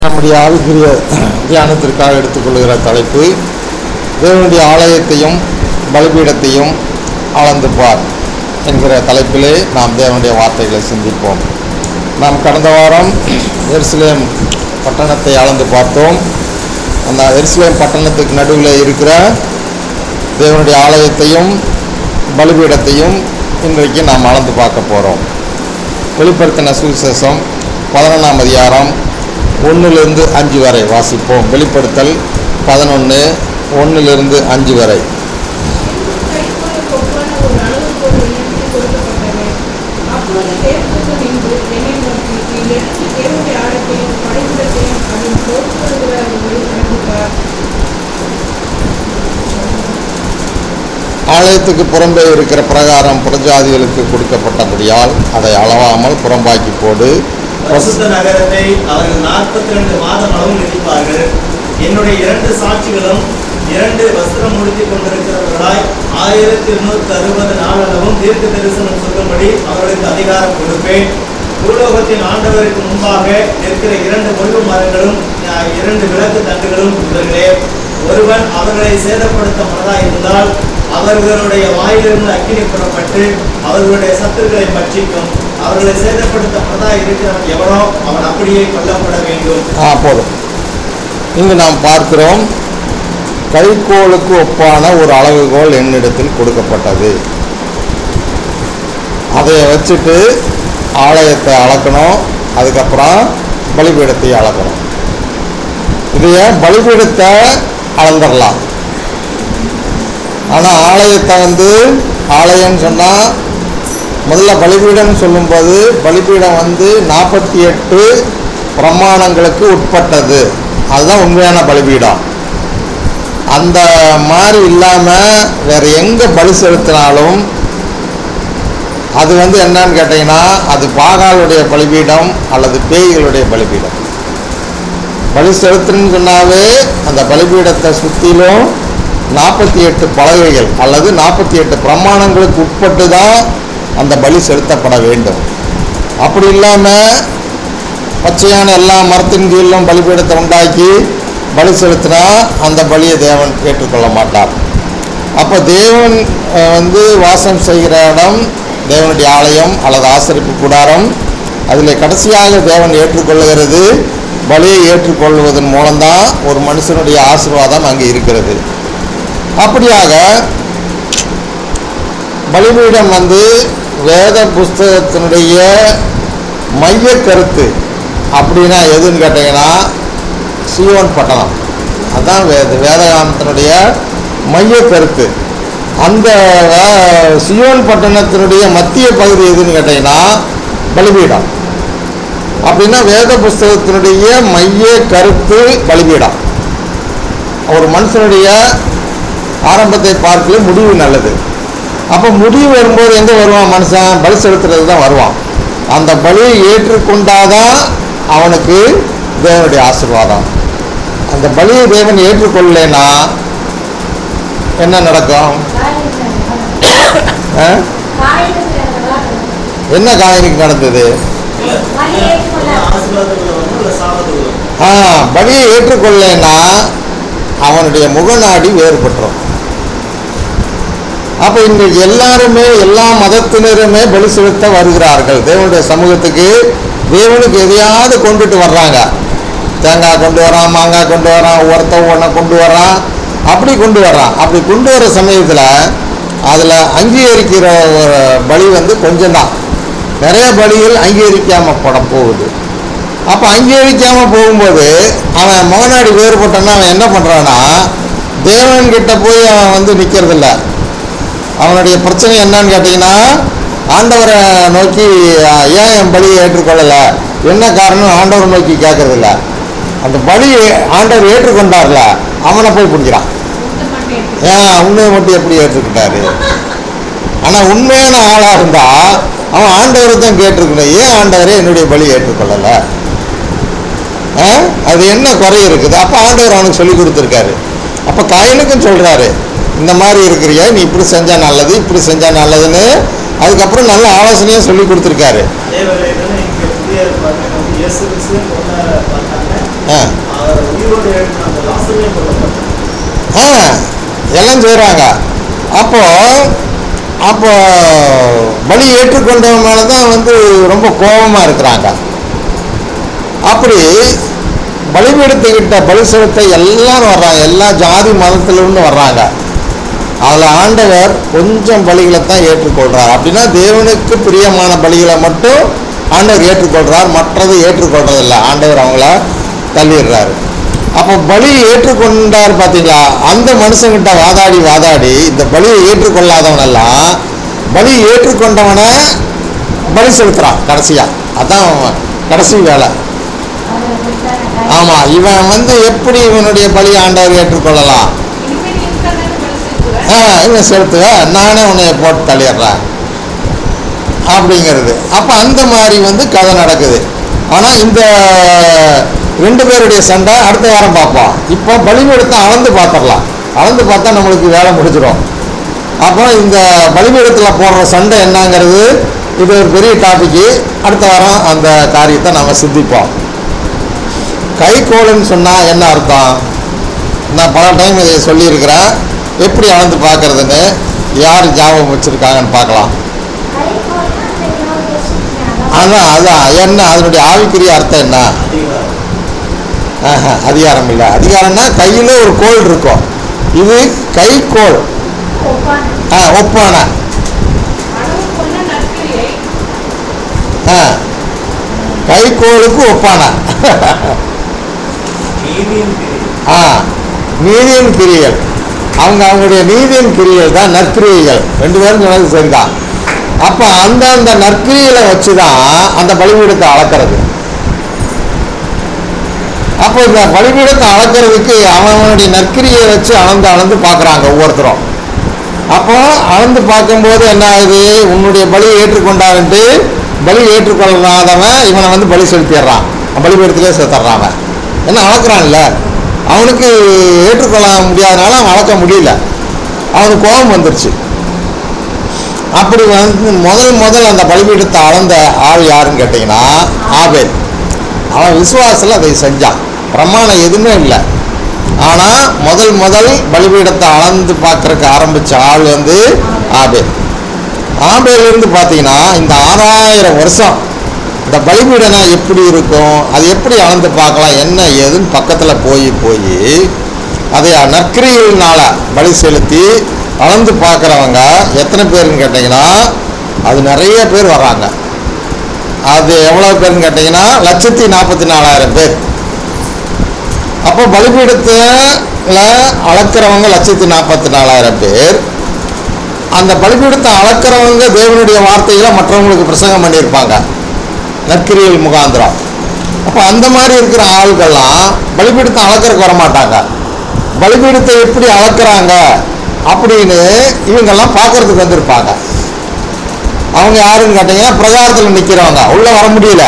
நம்முடைய ஆவிக்குரிய தியானத்திற்காக எடுத்துக்கொள்கிற தலைப்பு தேவனுடைய ஆலயத்தையும் பலிபீடத்தையும் அளந்து பார் என்கிற தலைப்பிலே நாம் தேவனுடைய வார்த்தைகளை சிந்திப்போம் நாம் கடந்த வாரம் எருசலேம் பட்டணத்தை அளந்து பார்த்தோம் அந்த எருசலேம் பட்டணத்துக்கு நடுவில் இருக்கிற தேவனுடைய ஆலயத்தையும் பலிபீடத்தையும் இன்றைக்கு நாம் அளந்து பார்க்க போகிறோம் வெளிப்படுத்தின சுவிசேஷம் பதினொன்றாம் அதிகாரம் ஒன்றிலிருந்து அஞ்சு வரை வாசிப்போம் வெளிப்படுத்தல் பதினொன்று ஒன்றிலிருந்து அஞ்சு வரை கைக்கோலுக்கு ஒப்பான ஒரு அளவுகோல் எனக்கு கொடுக்கப்பட்டது. அப்பொழுது தேவதூதன் நின்று என்னை நோக்கி, நீ எடுத்து தேவனுடைய ஆலயத்தையும் பலிபீடத்தையும் அதில் போட்டுக்கொள்கிறவர்களை அனுப்புவார். ஆலயத்துக்கு புறம்பே இருக்கிற பிரகாரம் புறஜாதிகளுக்கு கொடுக்கப்பட்டபடியால் அதை அளவாமல் புறம்பாக்கி போடு பரிசுத்த நகரத்தை அவர்கள் நாற்பத்தி ரெண்டு மாதம் அளவு நினைப்பார்கள் என்னுடைய இரண்டு சாட்சிகளும் இரண்டு வஸ்திரம் உடுத்திக் கொண்டிருக்கிறவர்களாய் ஆயிரத்தி இருநூத்தி அறுபது நாளளவும் தீர்க்க தரிசனம் சொல்லும்படி அவர்களுக்கு அதிகாரம் கொடுப்பேன் பூலோகத்தின் ஆண்டவருக்கு முன்பாக இருக்கிற இரண்டு முள்ளு மரங்களும் அஹ், இரண்டு விளக்கு தண்டுகளும் இவர்களே ஒருவன் அவர்களை சேதப்படுத்த மனதாய் இருந்தால் அவர்களுடைய வாயிலிருந்து அக்கினி புறப்பட்டு அவர்களுடைய சத்துருக்களை பட்சிக்கும் அவர்களை சேதப்படுத்த மனதாய் இருக்கிறவன் எவனோ அவன் அப்படியே கொல்லப்பட வேண்டும் ஆ போதும் இங்கு நாம் பார்க்கிறோம் கைக்கோலுக்கு ஒப்பான ஒரு அளவுகோல் என்னிடத்தில் கொடுக்கப்பட்டது அதை வச்சுட்டு ஆலயத்தை அளக்கணும் அதுக்கப்புறம் பலிபீடத்தை அளக்கணும் இதைய பலிபீடத்தை அளந்துடலாம் ஆனால் ஆலயத்தை வந்து ஆலயம்னு சொன்னால் முதல்ல பலிபீடம்னு சொல்லும்போது பலிபீடம் வந்து நாற்பத்தி எட்டு பிரமாணங்களுக்கு உட்பட்டது அதுதான் உண்மையான பலிபீடம் அந்த மாதிரி இல்லாமல் வேற எங்கே பலி செலுத்தினாலும் அது வந்து என்னன்னு கேட்டிங்கன்னா அது பாகாலுடைய பலிபீடம் அல்லது பேய்களுடைய பலிபீடம் பலி செலுத்துன்னு சொன்னாவே அந்த பலிபீடத்தை சுற்றிலும் நாற்பத்தி எட்டு பலகைகள் அல்லது நாற்பத்தி எட்டு பிரமாணங்களுக்கு உட்பட்டு தான் அந்த பலி செலுத்தப்பட வேண்டும் அப்படி இல்லாமல் பச்சையான எல்லா மரத்தின் கீழும் பலிபீடத்தை உண்டாக்கி பலி செலுத்தினா அந்த பலியை தேவன் ஏற்றுக்கொள்ள மாட்டார் அப்போ தேவன் அஹ், வந்து வாசம் செய்கிற இடம் தேவனுடைய ஆலயம் அல்லது ஆசரிப்பு கூடாரம் அதில் கடைசியாக தேவன் ஏற்றுக்கொள்ளுகிறது பலியை ஏற்றுக்கொள்வதன் மூலம்தான் ஒரு மனுஷனுடைய ஆசீர்வாதம் அங்கே இருக்கிறது அப்படியாக பலிபீடம் வந்து வேத புஸ்தகத்தினுடைய மைய கருத்து அப்படின்னா எதுன்னு கேட்டிங்கன்னா சியோன் பட்டணம் அதான் வேத வேதகாந்தனுடைய மைய கருத்து அந்த வே- சியோன் பட்டணத்தினுடைய மத்திய பகுதி எதுன்னு கேட்டிங்கன்னா பலிபீடம் அப்படின்னா வேத புஸ்தகத்தினுடைய மைய கருத்து பலிபீடம் ஒரு மனுஷனுடைய ஆரம்பத்தை பார்க்கல முடிவு நல்லது அப்போ முடிவு வரும்போது எங்கே வருவான் மனுஷன் பலி செலுத்துறது தான் வருவான் அந்த பலியை ஏற்றுக்கொண்டாதான் அவனுக்கு தேவனுடைய ஆசீர்வாதம் அந்த பலியை தேவன் ஏற்றுக்கொள்ளலைன்னா என்ன நடக்கும் ஆ? என்ன காயனுக்கு நடந்தது ஆசீர்வாதத்துக்குள்ள வரணும் இல்ல சாபத்துக்குள்ள வரணும் ஆ பலியை ஏற்றுக்கொள்ளலைன்னா அவனுடைய முகநாடி வேறுபட்டுரும் அப்போ இன்றைக்கு எல்லாருமே எல்லா மதத்தினருமே பலி செலுத்த வருகிறார்கள் தேவனுடைய சமூகத்துக்கு தேவனுக்கு எதையாவது கொண்டுட்டு வர்றாங்க தேங்காய் கொண்டு வரான் மாங்காய் கொண்டு வரான் ஒருத்தன் ஒன்றை கொண்டு வரான் அப்படி கொண்டு வர்றான் அப்படி கொண்டு வர சமயத்தில் அதில் அங்கீகரிக்கிற ஒரு பலி வந்து கொஞ்சம்தான் நிறைய பலிகள் அங்கீகரிக்காமல் பட போகுது அப்போ அங்கீகரிக்காமல் போகும்போது அவன் முகநாடி வேறுபட்டான்னா அவன் என்ன பண்ணுறான்னா தேவன்கிட்ட போய் அவன் வந்து நிற்கிறதில்ல அவனுடைய பிரச்சனை என்னன்னு கேட்டிங்கன்னா ஆண்டவரை நோக்கி அஹ், ஏன் என் பலியை ஏற்றுக்கொள்ளலை என்ன காரணம் ஆண்டவரை நோக்கி கேட்கறதில்ல அந்த பலி ஆண்டவர் ஏற்றுக்கொண்டார்ல அவனை போய் பிடிக்கிறான் இந்த மட்டை எடுத்து. ஏன் உண்மையை மட்டும் எப்படி ஏற்றுக்கிட்டாரு ஆனால் உண்மையான ஆளாக இருந்தால் அவன் ஆண்டவரை தான் கேட்டிருக்கணும் ஏன் ஆண்டவரே என்னுடைய பலி ஏற்றுக்கொள்ளலை ஆ? அது என்ன குறை இருக்குது அப்போ ஆண்டவர் அவனுக்கு சொல்லி கொடுத்துருக்காரு அப்போ காயனுக்கும் சொல்கிறாரு இந்த மாதிரி இருக்கிறியா நீ இப்படி செஞ்சால் நல்லது இப்படி செஞ்சால் நல்லதுன்னு அதுக்கப்புறம் நல்ல ஆலோசனையும் சொல்லி கொடுத்துருக்காரு தேவர்களே இங்கே புதிய ஏற்பாட்டில் வந்து இயேசு கிறிஸ்துவின் பொண்ணை பார்த்தாங்க ஆ அவர் உயிரோடு எழுதின அந்த லாசரே கொல்லப்பட்டார் ஆ எல்லாம் செய்கிறாங்க அப்போ அப்போ பலி ஏற்றுக்கொண்டவன் மேலே தான் வந்து ரொம்ப கோபமாக இருக்கிறாங்க அப்படி பலிபீடத்துக்கிட்ட பலி செலுத்த எல்லாரும் வர்றாங்க எல்லா ஜாதி மதத்திலிருந்து வர்றாங்க அதில் ஆண்டவர் கொஞ்சம் பலிகளை தான் ஏற்றுக்கொள்கிறார் அப்படின்னா தேவனுக்கு பிரியமான பலிகளை மட்டும் ஆண்டவர் ஏற்றுக்கொள்கிறார் மற்றது ஏற்றுக்கொள்றதில்ல ஆண்டவர் அவங்கள தள்ளிடுறாரு அப்போ பலி ஏற்றுக்கொண்டார் பார்த்தீங்களா அந்த மனுஷங்கிட்ட வாதாடி வாதாடி இந்த பலியை ஏற்றுக்கொள்ளாதவனெல்லாம் பலி ஏற்றுக்கொண்டவனை பலி செலுத்துறான் கடைசியா அதான் அவன் கடைசி வேலை ஆமா இவன் வந்து எப்படி இவனுடைய பலி ஆண்டவர் ஏற்றுக்கொள்ளலாம் இனிமே நீ தானே பலி செலுத்துவ? ஆ இவன் செலுத்துவ நானே உன்னை போட்டு தள்ளிடுறேன் அப்படிங்கிறது அப்போ அந்த மாதிரி வந்து கதை நடக்குது ஆனால் இந்த ரெண்டு பேருடைய சண்டை அடுத்த வாரம் பார்ப்போம் இப்போ பலிபீடத்தை அளந்து பார்த்துடலாம் அளந்து பார்த்தா நம்மளுக்கு வேலை முடிஞ்சிடும் அப்போ இந்த பலிபீடத்தில் போடுற சண்டை என்னங்கிறது இது ஒரு பெரிய டாபிக்கு அடுத்த வாரம் அந்த காரியத்தை நம்ம சிந்திப்போம் கைகோளுன்னு சொன்னால் என்ன அர்த்தம் நான் பல டைம் இதை சொல்லியிருக்கிறேன் எப்படி அளந்து பார்க்கறதுன்னு யார் ஞாபகம் வச்சுருக்காங்கன்னு பார்க்கலாம் அதான் அதான் என்ன அதனுடைய ஆவிக்குரிய அர்த்தம் என்ன அதிகாரம் ஆஹா, அதிகாரம் இல்லை அதிகாரம்னா கையில் ஒரு கோல் இருக்கும் இது கைக்கோள் ஆ ஒப்பான அளவு கொண்ட நற்கிரியை ஆ கைக்கோளுக்கு ஒப்பான நீதியின் பிரிவு ஆ நீதியின் கிரியல் அவங்க அவங்களுடைய நீதியின் கிரியல் தான் நற்கிரியைகள் ரெண்டு பேரும் சொன்னது சரிதான் அப்போ அந்த அந்த நற்கிரிகளை வச்சு தான் அந்த பலிபீடத்தை அளக்கிறது அப்போ இந்த பலிபீடத்தை அளக்கிறதுக்கு அவனுடைய நற்கிரியை வச்சு அளந்து அளந்து பார்க்குறாங்க ஒவ்வொருத்தரும் அப்போ அளந்து பார்க்கும்போது என்ன ஆகுது உன்னுடைய பலியை ஏற்றுக்கொண்டான்ட்டு பலி ஏற்றுக்கொள்ளாதவன் இவனை வந்து பலி செலுத்திடுறான் பலிபீடத்திலே சேர்த்துட்றான் அவன் என்ன அளக்குறான்ல அவனுக்கு ஏற்றுக்கொள்ள முடியாதனால அவன் அளக்க முடியல அவனுக்கு கோபம் வந்துருச்சு அப்படி வந்து முதல் முதல் அந்த பலிபீடத்தை அளந்த ஆள் யாருன்னு கேட்டிங்கன்னா ஆபேல் அவன் விசுவாசத்தில் அதை செஞ்சான் பிரமாணம் எதுவுமே இல்லை ஆனால் முதல் முதல் பலிபீடத்தை அளந்து பார்க்கறக்கு ஆரம்பித்த ஆள் வந்து ஆபேல் ஆபேலிருந்து பார்த்தீங்கன்னா இந்த ஆறாயிரம் வருஷம் இந்த பலிபீடனா எப்படி இருக்கும் அது எப்படி அளந்து பார்க்கலாம் என்ன ஏதுன்னு பக்கத்தில் போய் போய் அதை நற்கிரியினால பலி செலுத்தி அளந்து பார்க்குறவங்க எத்தனை பேருன்னு கேட்டிங்கன்னா அது நிறைய பேர் வர்றாங்க அது எவ்வளோ பேர்னு கேட்டிங்கன்னா லட்சத்தி நாற்பத்தி நாலாயிரம் பேர் அப்போ பலிபீடத்தில் அளக்கிறவங்க லட்சத்தி நாற்பத்தி நாலாயிரம் பேர் அந்த பலிபீடத்தை அளக்கிறவங்க தேவனுடைய வார்த்தைகளை மற்றவங்களுக்கு பிரசங்கம் பண்ணியிருப்பாங்க நற்கிரியல் முகாந்திரம் அப்போ அந்த மாதிரி இருக்கிற ஆள்கள்லாம் பலிபீடத்தை அளக்கிறதுக்கு வரமாட்டாங்க பலிபீடத்தை எப்படி அளக்குறாங்க அப்படின்னு இவங்கெல்லாம் பார்க்கறதுக்கு வந்திருப்பாங்க அவங்க யாருன்னு கேட்டிங்கன்னா பிரகாரத்தில் நிற்கிறவங்க உள்ளே வர முடியல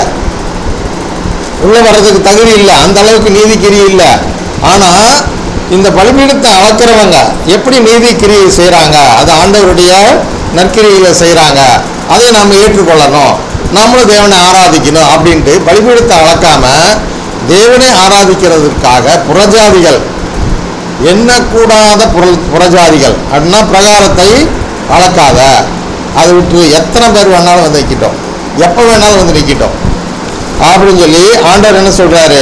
உள்ளே வர்றதுக்கு தகுதி இல்லை அந்த அளவுக்கு நீதிக்கிரி இல்லை ஆனால் இந்த பலிபீடத்தை அளக்கிறவங்க எப்படி நீதிக்கிரியை செய்கிறாங்க அது ஆண்டவருடைய நற்கிரிகளை செய்கிறாங்க அதை நாம் ஏற்றுக்கொள்ளணும் நம்மளும் தேவனை ஆராதிக்கணும் அப்படின்ட்டு பலிபீடத்தை அளக்காம தேவனை ஆராதிக்கிறதுக்காக புறஜாதிகள் எண்ணக்கூடாத புற புறஜாதிகள் அப்படின்னா பிரகாரத்தை அளக்காத அதை விட்டு எத்தனை பேர் வேணாலும் வந்து நிற்கிட்டோம் எப்போ வேணாலும் வந்து நிற்கிட்டோம் அப்படின்னு சொல்லி ஆண்டவர் என்ன சொல்றாரு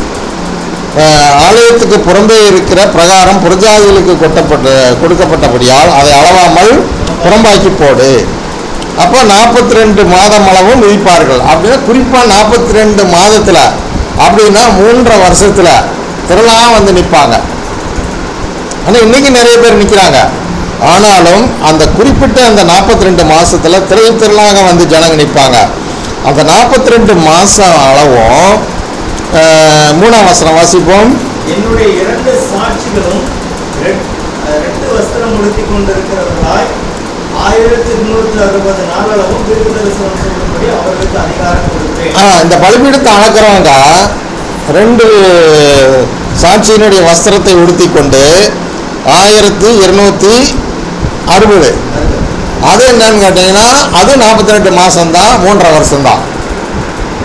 அஹ், ஆலயத்துக்கு புறம்பே இருக்கிற பிரகாரம் புறஜாதிகளுக்கு கொட்டப்பட்ட கொடுக்கப்பட்டபடியால் அதை அளவாமல் புறம்பாக்கி போடு அப்போ நாற்பத்தி ரெண்டு மாதம் அளவும் விதிப்பார்கள் அப்படின்னா குறிப்பாக நாற்பத்தி ரெண்டு மாதத்தில் அப்படின்னா மூன்றரை வருஷத்தில் திரளாக வந்து நிற்பாங்க ஆனால் இன்னைக்கு நிறைய பேர் நிற்கிறாங்க ஆனாலும் அந்த குறிப்பிட்ட அந்த நாற்பத்தி ரெண்டு மாசத்துல திரள் திரளாக வந்து ஜனங்க நிற்பாங்க அந்த நாற்பத்தி ரெண்டு மாதம் அளவும் அஹ், மூணாம் வசனம் வாசிப்போம் என்னுடைய இரண்டு சாட்சிகளும் ரெட்- அஹ், ரெட்டு வஸ்திரம் உடுத்திக் கொண்டிருக்கிறவர்களாய் ஆயிரத்தி இருநூற்றி அறுபது நாளளவும் தீர்க்க தரிசனம் சொல்லும்படி அவர்களுக்கு அதிகாரம் கொடுத்தேன் ஆ, இந்த பலிபீடத்தை அளக்கிறவங்க ரெண்டு சாட்சியினுடைய வஸ்திரத்தை உடுத்தி கொண்டு ஆயிரத்தி இருநூத்தி அறுபது அது என்னன்னு கேட்டிங்கன்னா அது நாற்பத்தி ரெண்டு மாதம்தான் மூன்றரை வருஷம்தான்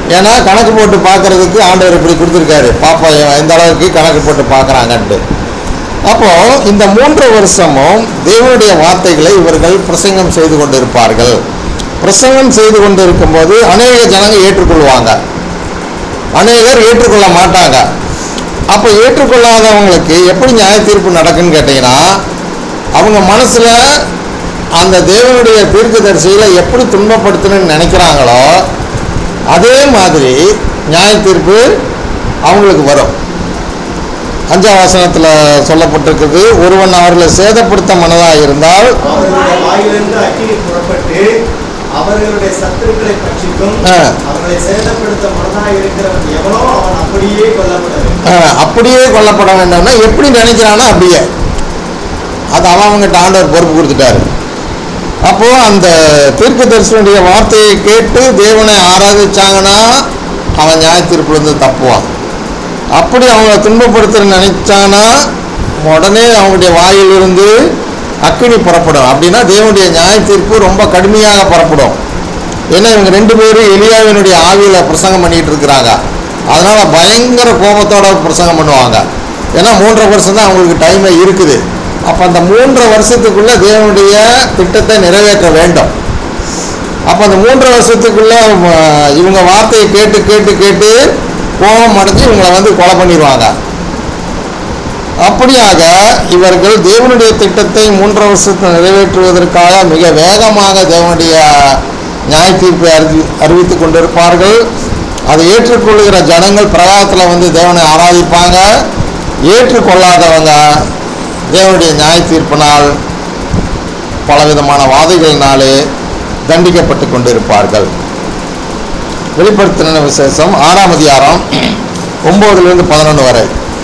ஏன்னா கணக்கு போட்டு பார்க்கறதுக்கு ஆண்டவர் இப்படி கொடுத்துருக்காரு பாப்பா இவன் எந்த அளவுக்கு கணக்கு போட்டு பார்க்குறாங்கன்ட்டு அப்போ இந்த மூன்று வருஷமும் தேவனுடைய வார்த்தைகளை இவர்கள் பிரசங்கம் செய்து கொண்டிருப்பார்கள் பிரசங்கம் செய்து கொண்டு இருக்கும்போது அநேக ஜனங்க ஏற்றுக்கொள்வாங்க அநேகர் ஏற்றுக்கொள்ள மாட்டாங்க அப்போ ஏற்றுக்கொள்ளாதவங்களுக்கு எப்படி நியாய தீர்ப்பு நடக்குன்னு கேட்டிங்கன்னா அவங்க மனசில் அந்த தேவனுடைய தீர்க்கதரிசிகளை எப்படி துன்பப்படுத்தணும்னு நினைக்கிறாங்களோ அதே மாதிரி நியாய தீர்ப்பு அவங்களுக்கு வரும் அஞ்சாம் வசனத்தில் சொல்லப்பட்டிருக்குது ஒருவன் அவர்களை சேதப்படுத்த மனதாக இருந்தால் அவர்களுடைய வாயிலிருந்து அக்கினி புறப்பட்டு அவர்களுடைய சத்துருக்களை பட்சிக்கும் ஆ. அவர்களை சேதப்படுத்த மனதாக இருக்கிறவன் எவனோ அவன் அப்படியே கொல்லப்பட வேண்டும் அஹ், அப்படியே கொல்லப்பட வேண்டும்னா எப்படி நினைக்கிறானோ அப்படியே அது அவன் அவங்ககிட்ட ஆண்டவர் பொறுப்பு கொடுத்துட்டாரு அப்போ அந்த தீர்க்கதரிசனுடைய வார்த்தையை கேட்டு தேவனை ஆராதிச்சாங்கன்னா அவன் நியாய தீர்ப்புலேருந்து தப்புவான் அப்படி அவங்கள துன்பப்படுத்த நினைச்சானா உடனே அவங்களுடைய வாயிலிருந்து அக்கினி புறப்படும் அப்படின்னா தேவனுடைய நியாய தீர்ப்பு ரொம்ப கடுமையாக புறப்படும் ஏன்னா இவங்க ரெண்டு பேரும் எலியாவினுடைய ஆவியில் பிரசங்கம் பண்ணிட்டு இருக்கிறாங்க அதனால பயங்கர கோபத்தோட பிரசங்கம் பண்ணுவாங்க ஏன்னா மூன்றரை வருஷம் தான் அவங்களுக்கு டைமே இருக்குது அப்போ அந்த மூன்றரை வருஷத்துக்குள்ள தேவனுடைய திட்டத்தை நிறைவேற்ற வேண்டும் அப்போ அந்த மூன்றரை வருஷத்துக்குள்ள அஹ், இவங்க வார்த்தையை கேட்டு கேட்டு கேட்டு கோபம் அடைஞ்சு இவங்களை வந்து கொலை பண்ணிடுவாங்க அப்படியாக இவர்கள் தேவனுடைய திட்டத்தை மூன்றரை வருஷத்தை நிறைவேற்றுவதற்காக மிக வேகமாக தேவனுடைய நியாய தீர்ப்பை அறிவி அறிவித்துக் கொண்டிருப்பார்கள் அதை ஏற்றுக்கொள்ளுகிற ஜனங்கள் பிரகாரத்தில் வந்து தேவனை ஆராதிப்பாங்க ஏற்றுக்கொள்ளாதவங்க தேவனுடைய நியாய தீர்ப்பினால் பலவிதமான வாதைகளினாலே தண்டிக்கப்பட்டு கொண்டிருப்பார்கள் வெளிப்படுத்தின விசேஷம் ஆறாம் அதிகாரம் ஒம்போதுலேருந்து பதினொன்று வரை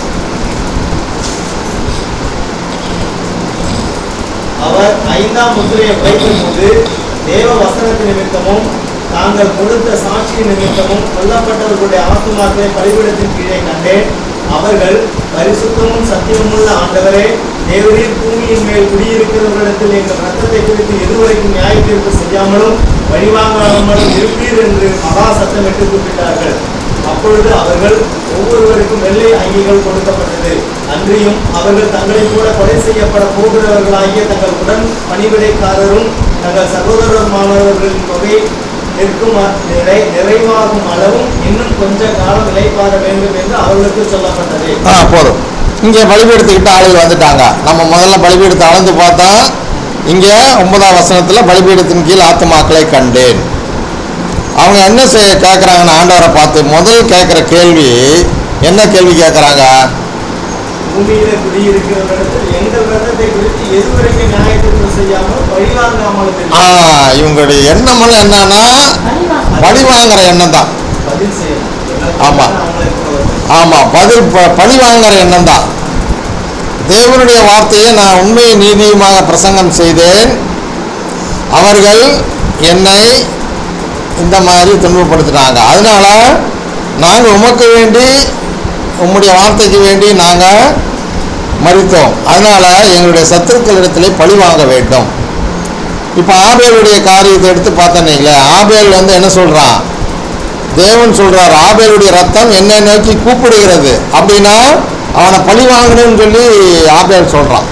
அவர் ஐந்தாம் முத்திரையை வைக்கும் போது தேவ வசனத்து நிமித்தமும் தாங்கள் கொடுத்த சாட்சி நிமித்தமும் கொல்லப்பட்டவர்களுடைய ஆத்துமாக்களை பலிபீடத்தின் கீழே கண்டேன் அவர்கள் பரிசுத்தமும் சத்தியமுள்ள ஆண்டவரே தேவரீர் பூமியின் மேல் குடியிருக்கிறவர்களிடத்தில் எங்கள் ரத்தத்தை குறித்து எதுவரைக்கும் நியாய தீர்ப்பு செய்யாமலும் வழிவாங்காமலும் இருப்பீர் என்று மகா சத்தமிட்டு கூப்பிட்டார்கள் அப்பொழுது அவர்கள் ஒவ்வொருவருக்கும் வெள்ளை அங்கிகள் கொடுக்கப்பட்டது அன்றியும் அவர்கள் தங்களைப் போல கொலை செய்யப்பட போகிறவர்களாகிய தங்கள் உடன் பணிவிடைக்காரரும் தங்கள் சகோதரருமானவர்களின் தொகை நிற்கும் அ- நிறை நிறைவாகும் அளவும் இன்னும் கொஞ்ச காலம் இலைப்பாற வேண்டும் என்று அவர்களுக்கு சொல்லப்பட்டது ஆ போதும் இங்கே பலிபீடத்துக்கிட்ட ஆளுகள் வந்துட்டாங்க நம்ம முதல்ல பலிபீடத்தை அளந்து பார்த்தா இங்கே ஒன்பதாம் வசனத்தில் பலிபீடத்தின் கீழ் ஆத்துமாக்களை கண்டேன் அவங்க என்ன செய்ய கேட்குறாங்கன்னு ஆண்டவரை பார்த்து முதல் கேட்குற கேள்வி என்ன கேள்வி கேட்குறாங்க பூமியில குடியிருக்கிறவர்களிடத்தில் எங்கள் ரத்தத்தை குறித்து எதுவரைக்கும் நியாய தீர்ப்பு செய்யாமல் வழிவாங்காமலும் ஆ இருக்கிறார்கள். இவங்களுடைய எண்ணம் எல்லாம் என்னன்னா பழி வாங்குற எண்ணம் தான் பதில் செய்யணும் எங்களுக்கு ஆமா. அவங்களை போல ஆமாம் பதில் ப- பழி வாங்குற எண்ணம் தான் தேவனுடைய வார்த்தையை நான் உண்மை நீதியுமாக பிரசங்கம் செய்தேன் அவர்கள் என்னை இந்த மாதிரி துன்பப்படுத்தினாங்க அதனால நாங்கள் உமக்கு வேண்டி உம்முடைய வார்த்தைக்கு வேண்டி நாங்கள் மறித்தோம் அதனால எங்களுடைய சத்துருக்களிடத்திலே பழி வாங்க வேண்டும் இப்போ ஆபேலுடைய காரியத்தை எடுத்து பார்த்தனீங்களே ஆபேல் வந்து என்ன சொல்கிறான் தேவன் சொல்றார் ஆபேலுடைய ரத்தம் என்னை நோக்கி கூப்பிடுகிறது அப்படின்னா அவனை பழி வாங்கணும்னு சொல்லி ஆபேல் சொல்றான்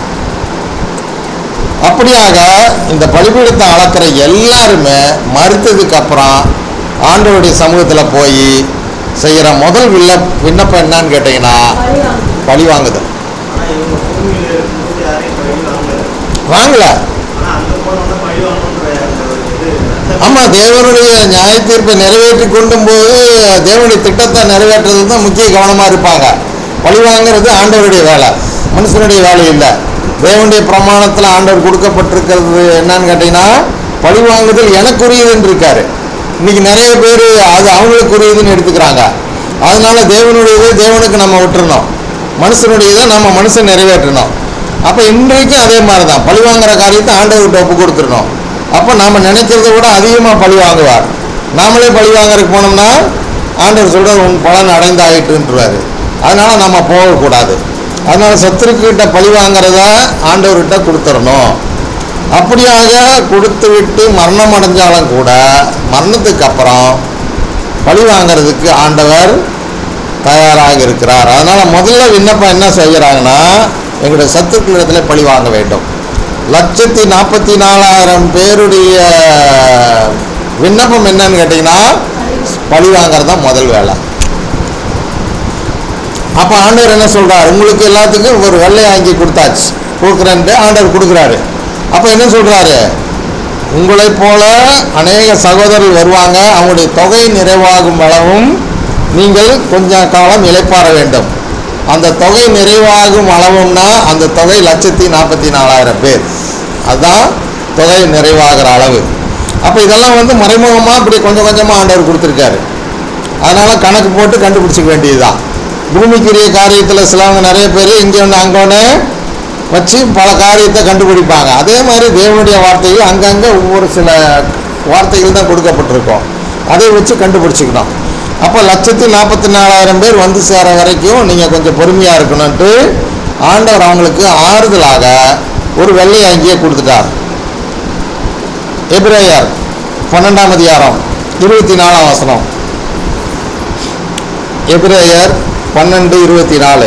அப்படியாக இந்த பலிபீடத்தை அளக்கிற எல்லாருமே மறுத்ததுக்கு அப்புறம் ஆண்டவருடைய சமூகத்தில் போய் செய்கிற முதல் வில்ல விண்ணப்பம் என்னன்னு கேட்டிங்கன்னா பழி வாங்குதல் ஆனா இவங்க பூமியில இருக்கும்போது யாரையும் பழி வாங்கல வாங்கல ஆனா அங்க போனோம்னா பழி வாங்கணுன்ற அந்த ஒரு இது ரத்த- ஆமா தேவனுடைய நியாய தீர்ப்பை நிறைவேற்றி கொண்டும் போது தேவனுடைய திட்டத்தை நிறைவேற்றுறது தான் முக்கிய கவனமா இருப்பாங்க பழி வாங்குறது ஆண்டவருடைய வேலை மனுஷனுடைய வேலை இல்லை தேவனுடைய பிரமாணத்தில் ஆண்டவர் கொடுக்கப்பட்டிருக்கிறது என்னன்னு கேட்டீங்கன்னா பழி வாங்குதல் எனக்குரியதுன்னு இருக்காரு இன்னைக்கு நிறைய பேர் அது அவங்களுக்குரியதுன்னு எடுத்துக்கிறாங்க அதனால தேவனுடையதை தேவனுக்கு நம்ம விட்டுறணும் மனுஷனுடையதை நம்ம மனுஷன் நிறைவேற்றணும் அப்போ இன்றைக்கும் அதே மாதிரி தான் பழி வாங்குற காரியத்தை ஆண்டவர்கிட்ட ஒப்பு கொடுத்துடணும் அப்போ நாம் நினைக்கிறத விட அதிகமாக பழி வாங்குவார் நாமளே பழி வாங்குறதுக்கு போனோம்னா ஆண்டவர் சொல்கிறார் உன் பலன் அடைந்தாயிட்டுன்றாரு அதனால நம்ம போகக்கூடாது அதனால சத்துருக்கிட்ட பழி வாங்குறத ஆண்டவர்கிட்ட கொடுத்துடணும் அப்படியாக கொடுத்து விட்டு மரணம் அடைஞ்சாலும் கூட மரணத்துக்கு அப்புறம் பழி வாங்கிறதுக்கு ஆண்டவர் தயாராக இருக்கிறார் அதனால் முதல்ல விண்ணப்பம் என்ன செய்கிறாங்கன்னா எங்களுடைய சத்துக்களிடத்தில் பழி வாங்க வேண்டும் லட்சத்தி நாற்பத்தி நாலாயிரம் பேருடைய விண்ணப்பம் என்னன்னு கேட்டிங்கன்னா பழி வாங்குறது தான் முதல் வேலை அப்போ ஆண்டவர் என்ன சொல்றார் உங்களுக்கு எல்லாத்துக்கும் ஒரு வெள்ளை வாங்கி கொடுத்தாச்சு கொடுக்குறேன்ட்டு ஆண்டவர் கொடுக்குறாரு அப்போ என்ன சொல்றாரு உங்களைப் போல அநேக சகோதரர்கள் வருவாங்க அவங்களுடைய தொகை நிறைவாகும் அளவும் நீங்கள் கொஞ்ச காலம் இளைப்பாற வேண்டும் அந்த தொகை நிறைவாகும் அளவும்னா அந்த தொகை லட்சத்தி நாற்பத்தி நாலாயிரம் பேர் அதுதான் தொகை நிறைவாகிற அளவு அப்போ இதெல்லாம் வந்து மறைமுகமாக இப்படி கொஞ்சம் கொஞ்சமாக ஆண்டவர் கொடுத்துருக்காரு அதனால கணக்கு போட்டு கண்டுபிடிச்சிக்க வேண்டியதுதான் பூமிக்குரிய காரியத்தில் சிலவங்க நிறைய பேர் இங்கே ஒன்று அங்கே ஒன்று வச்சு பல காரியத்தை கண்டுபிடிப்பாங்க அதே மாதிரி தேவனுடைய வார்த்தைகள் அங்கங்கே ஒவ்வொரு சில வார்த்தைகள் தான் கொடுக்கப்பட்டிருக்கும் அதை வச்சு கண்டுபிடிச்சிக்கணும் அப்போ லட்சத்தி நாற்பத்தி நாலாயிரம் பேர் வந்து சேர வரைக்கும் நீங்கள் கொஞ்சம் பொறுமையாக இருக்கணும்ட்டு ஆண்டவர் அவங்களுக்கு ஆறுதலாக ஒரு வெள்ளை அங்கேயே கொடுத்துட்டார் எபிரேயர் பன்னெண்டாம் அதிகாரம் இருபத்தி நாலாம் வசனம் எபிரேயர் பன்னெண்டு இருபத்தி நாலு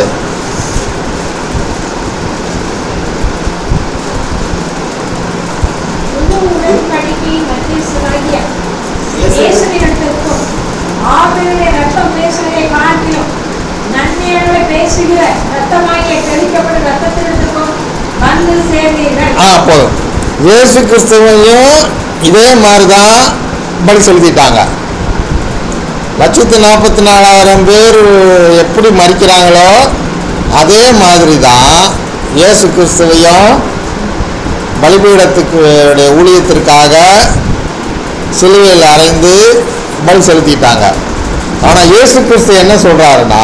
புது உடன்படிக்கையின் மத்தியஸ்தராகிய இயேசு- இயேசுவினிடத்திற்கும் ஆவியுடைய ரத்தம் பேசுவதை காட்டிலும் நன்மையானவை பேசுகிற ரத்தமாகிய தெளிக்கப்படும் ரத்தத்தினிடத்திற்கும் வந்து சேர்ந்தீர்கள் ஆ போதும் இயேசு கிறிஸ்துவையும் இதே மாதிரி தான் பலி செலுத்திட்டாங்க லட்சத்தி நாற்பத்தி நாலாயிரம் பேர் எப்படி மறிக்கிறாங்களோ அதே மாதிரி தான் இயேசு கிறிஸ்துவையும் பலிபீடத்துக்கு உடைய ஊழியத்திற்காக சிலுவையில் அறைந்து பலி செலுத்திட்டாங்க ஆனால் இயேசு கிறிஸ்து என்ன சொல்கிறாருன்னா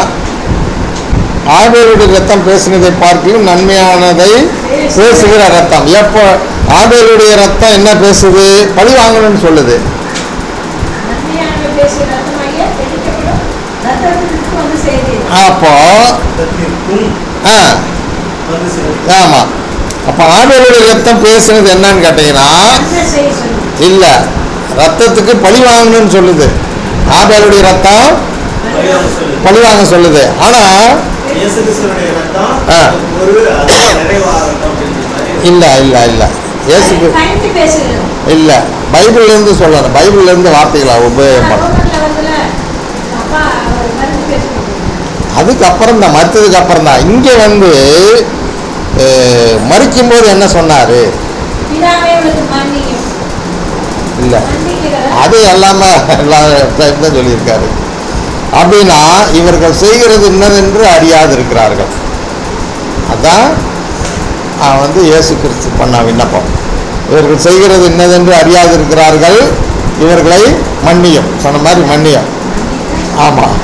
ஆபேலுடைய ரத்தம் பேசினதை பார்க்கலும் நன்மையானதை பேசுகிற ரத்தம் எப்போ ஆபேலுடைய ரத்தம் என்ன பேசுது பழி வாங்கணும்னு சொல்லுது நன்மையானவை பேசுகிற ரத்தமாகிய தெளிக்கப்படும் ரத்தத்திற்கு வந்து சேர்ந்தீர்கள் அப்போ ரத்தத்திற்கும் ஆ வந்து சேரும். ஆமாம் அப்போ ஆபேலுடைய ரத்தம் பேசுனது என்னன்னு கேட்டிங்கன்னா நன்மை செய்ய சொல்லுங்கள் இல்லை ரத்தத்துக்கு பழி வாங்கணும்னு சொல்லுது ஆபேலுடைய ரத்தம் பரிதாபம் சொல்லுது. பழி வாங்க சொல்லுது ஆனால் இயேசு கிறிஸ்துவுடைய ரத்தம் ஆ. ஒரு அது நிறைவாகட்டும் அப்படின்ற மாதிரி இல்லை இல்லை இல்லை இயேசுக்கு கணித்து பேசுகிறது இல்லை பைபிள்லேருந்து சொல்லணும் பைபிள்லேருந்து வார்த்தைகளை உபயோகம் பண்ணணும் ரோமன்ல வந்துல அப்பா அவர் மருந்து பேசுவாங்க அதுக்கப்புறம் தான் மறுத்ததுக்கு அப்புறம் தான் இங்கே வந்து அஹ், மறிக்கும்போது என்ன சொன்னார் பிதாவே உனக்கு மன்னியும் இல்லை மன்னிக்கிறத அது எல்லாமே எல்லா டைம் தான் சொல்லியிருக்காரு அப்படின்னா இவர்கள் செய்கிறது இன்னதென்று அறியாது இருக்கிறார்கள் அதான் அவன் வந்து இயேசு கிறிஸ்து பண்ண விண்ணப்பம் இவர்கள் செய்கிறது இன்னதென்று அறியாது இருக்கிறார்கள் இவர்களை மன்னியும் சொன்ன மாதிரி மன்னியும் ஆமாம்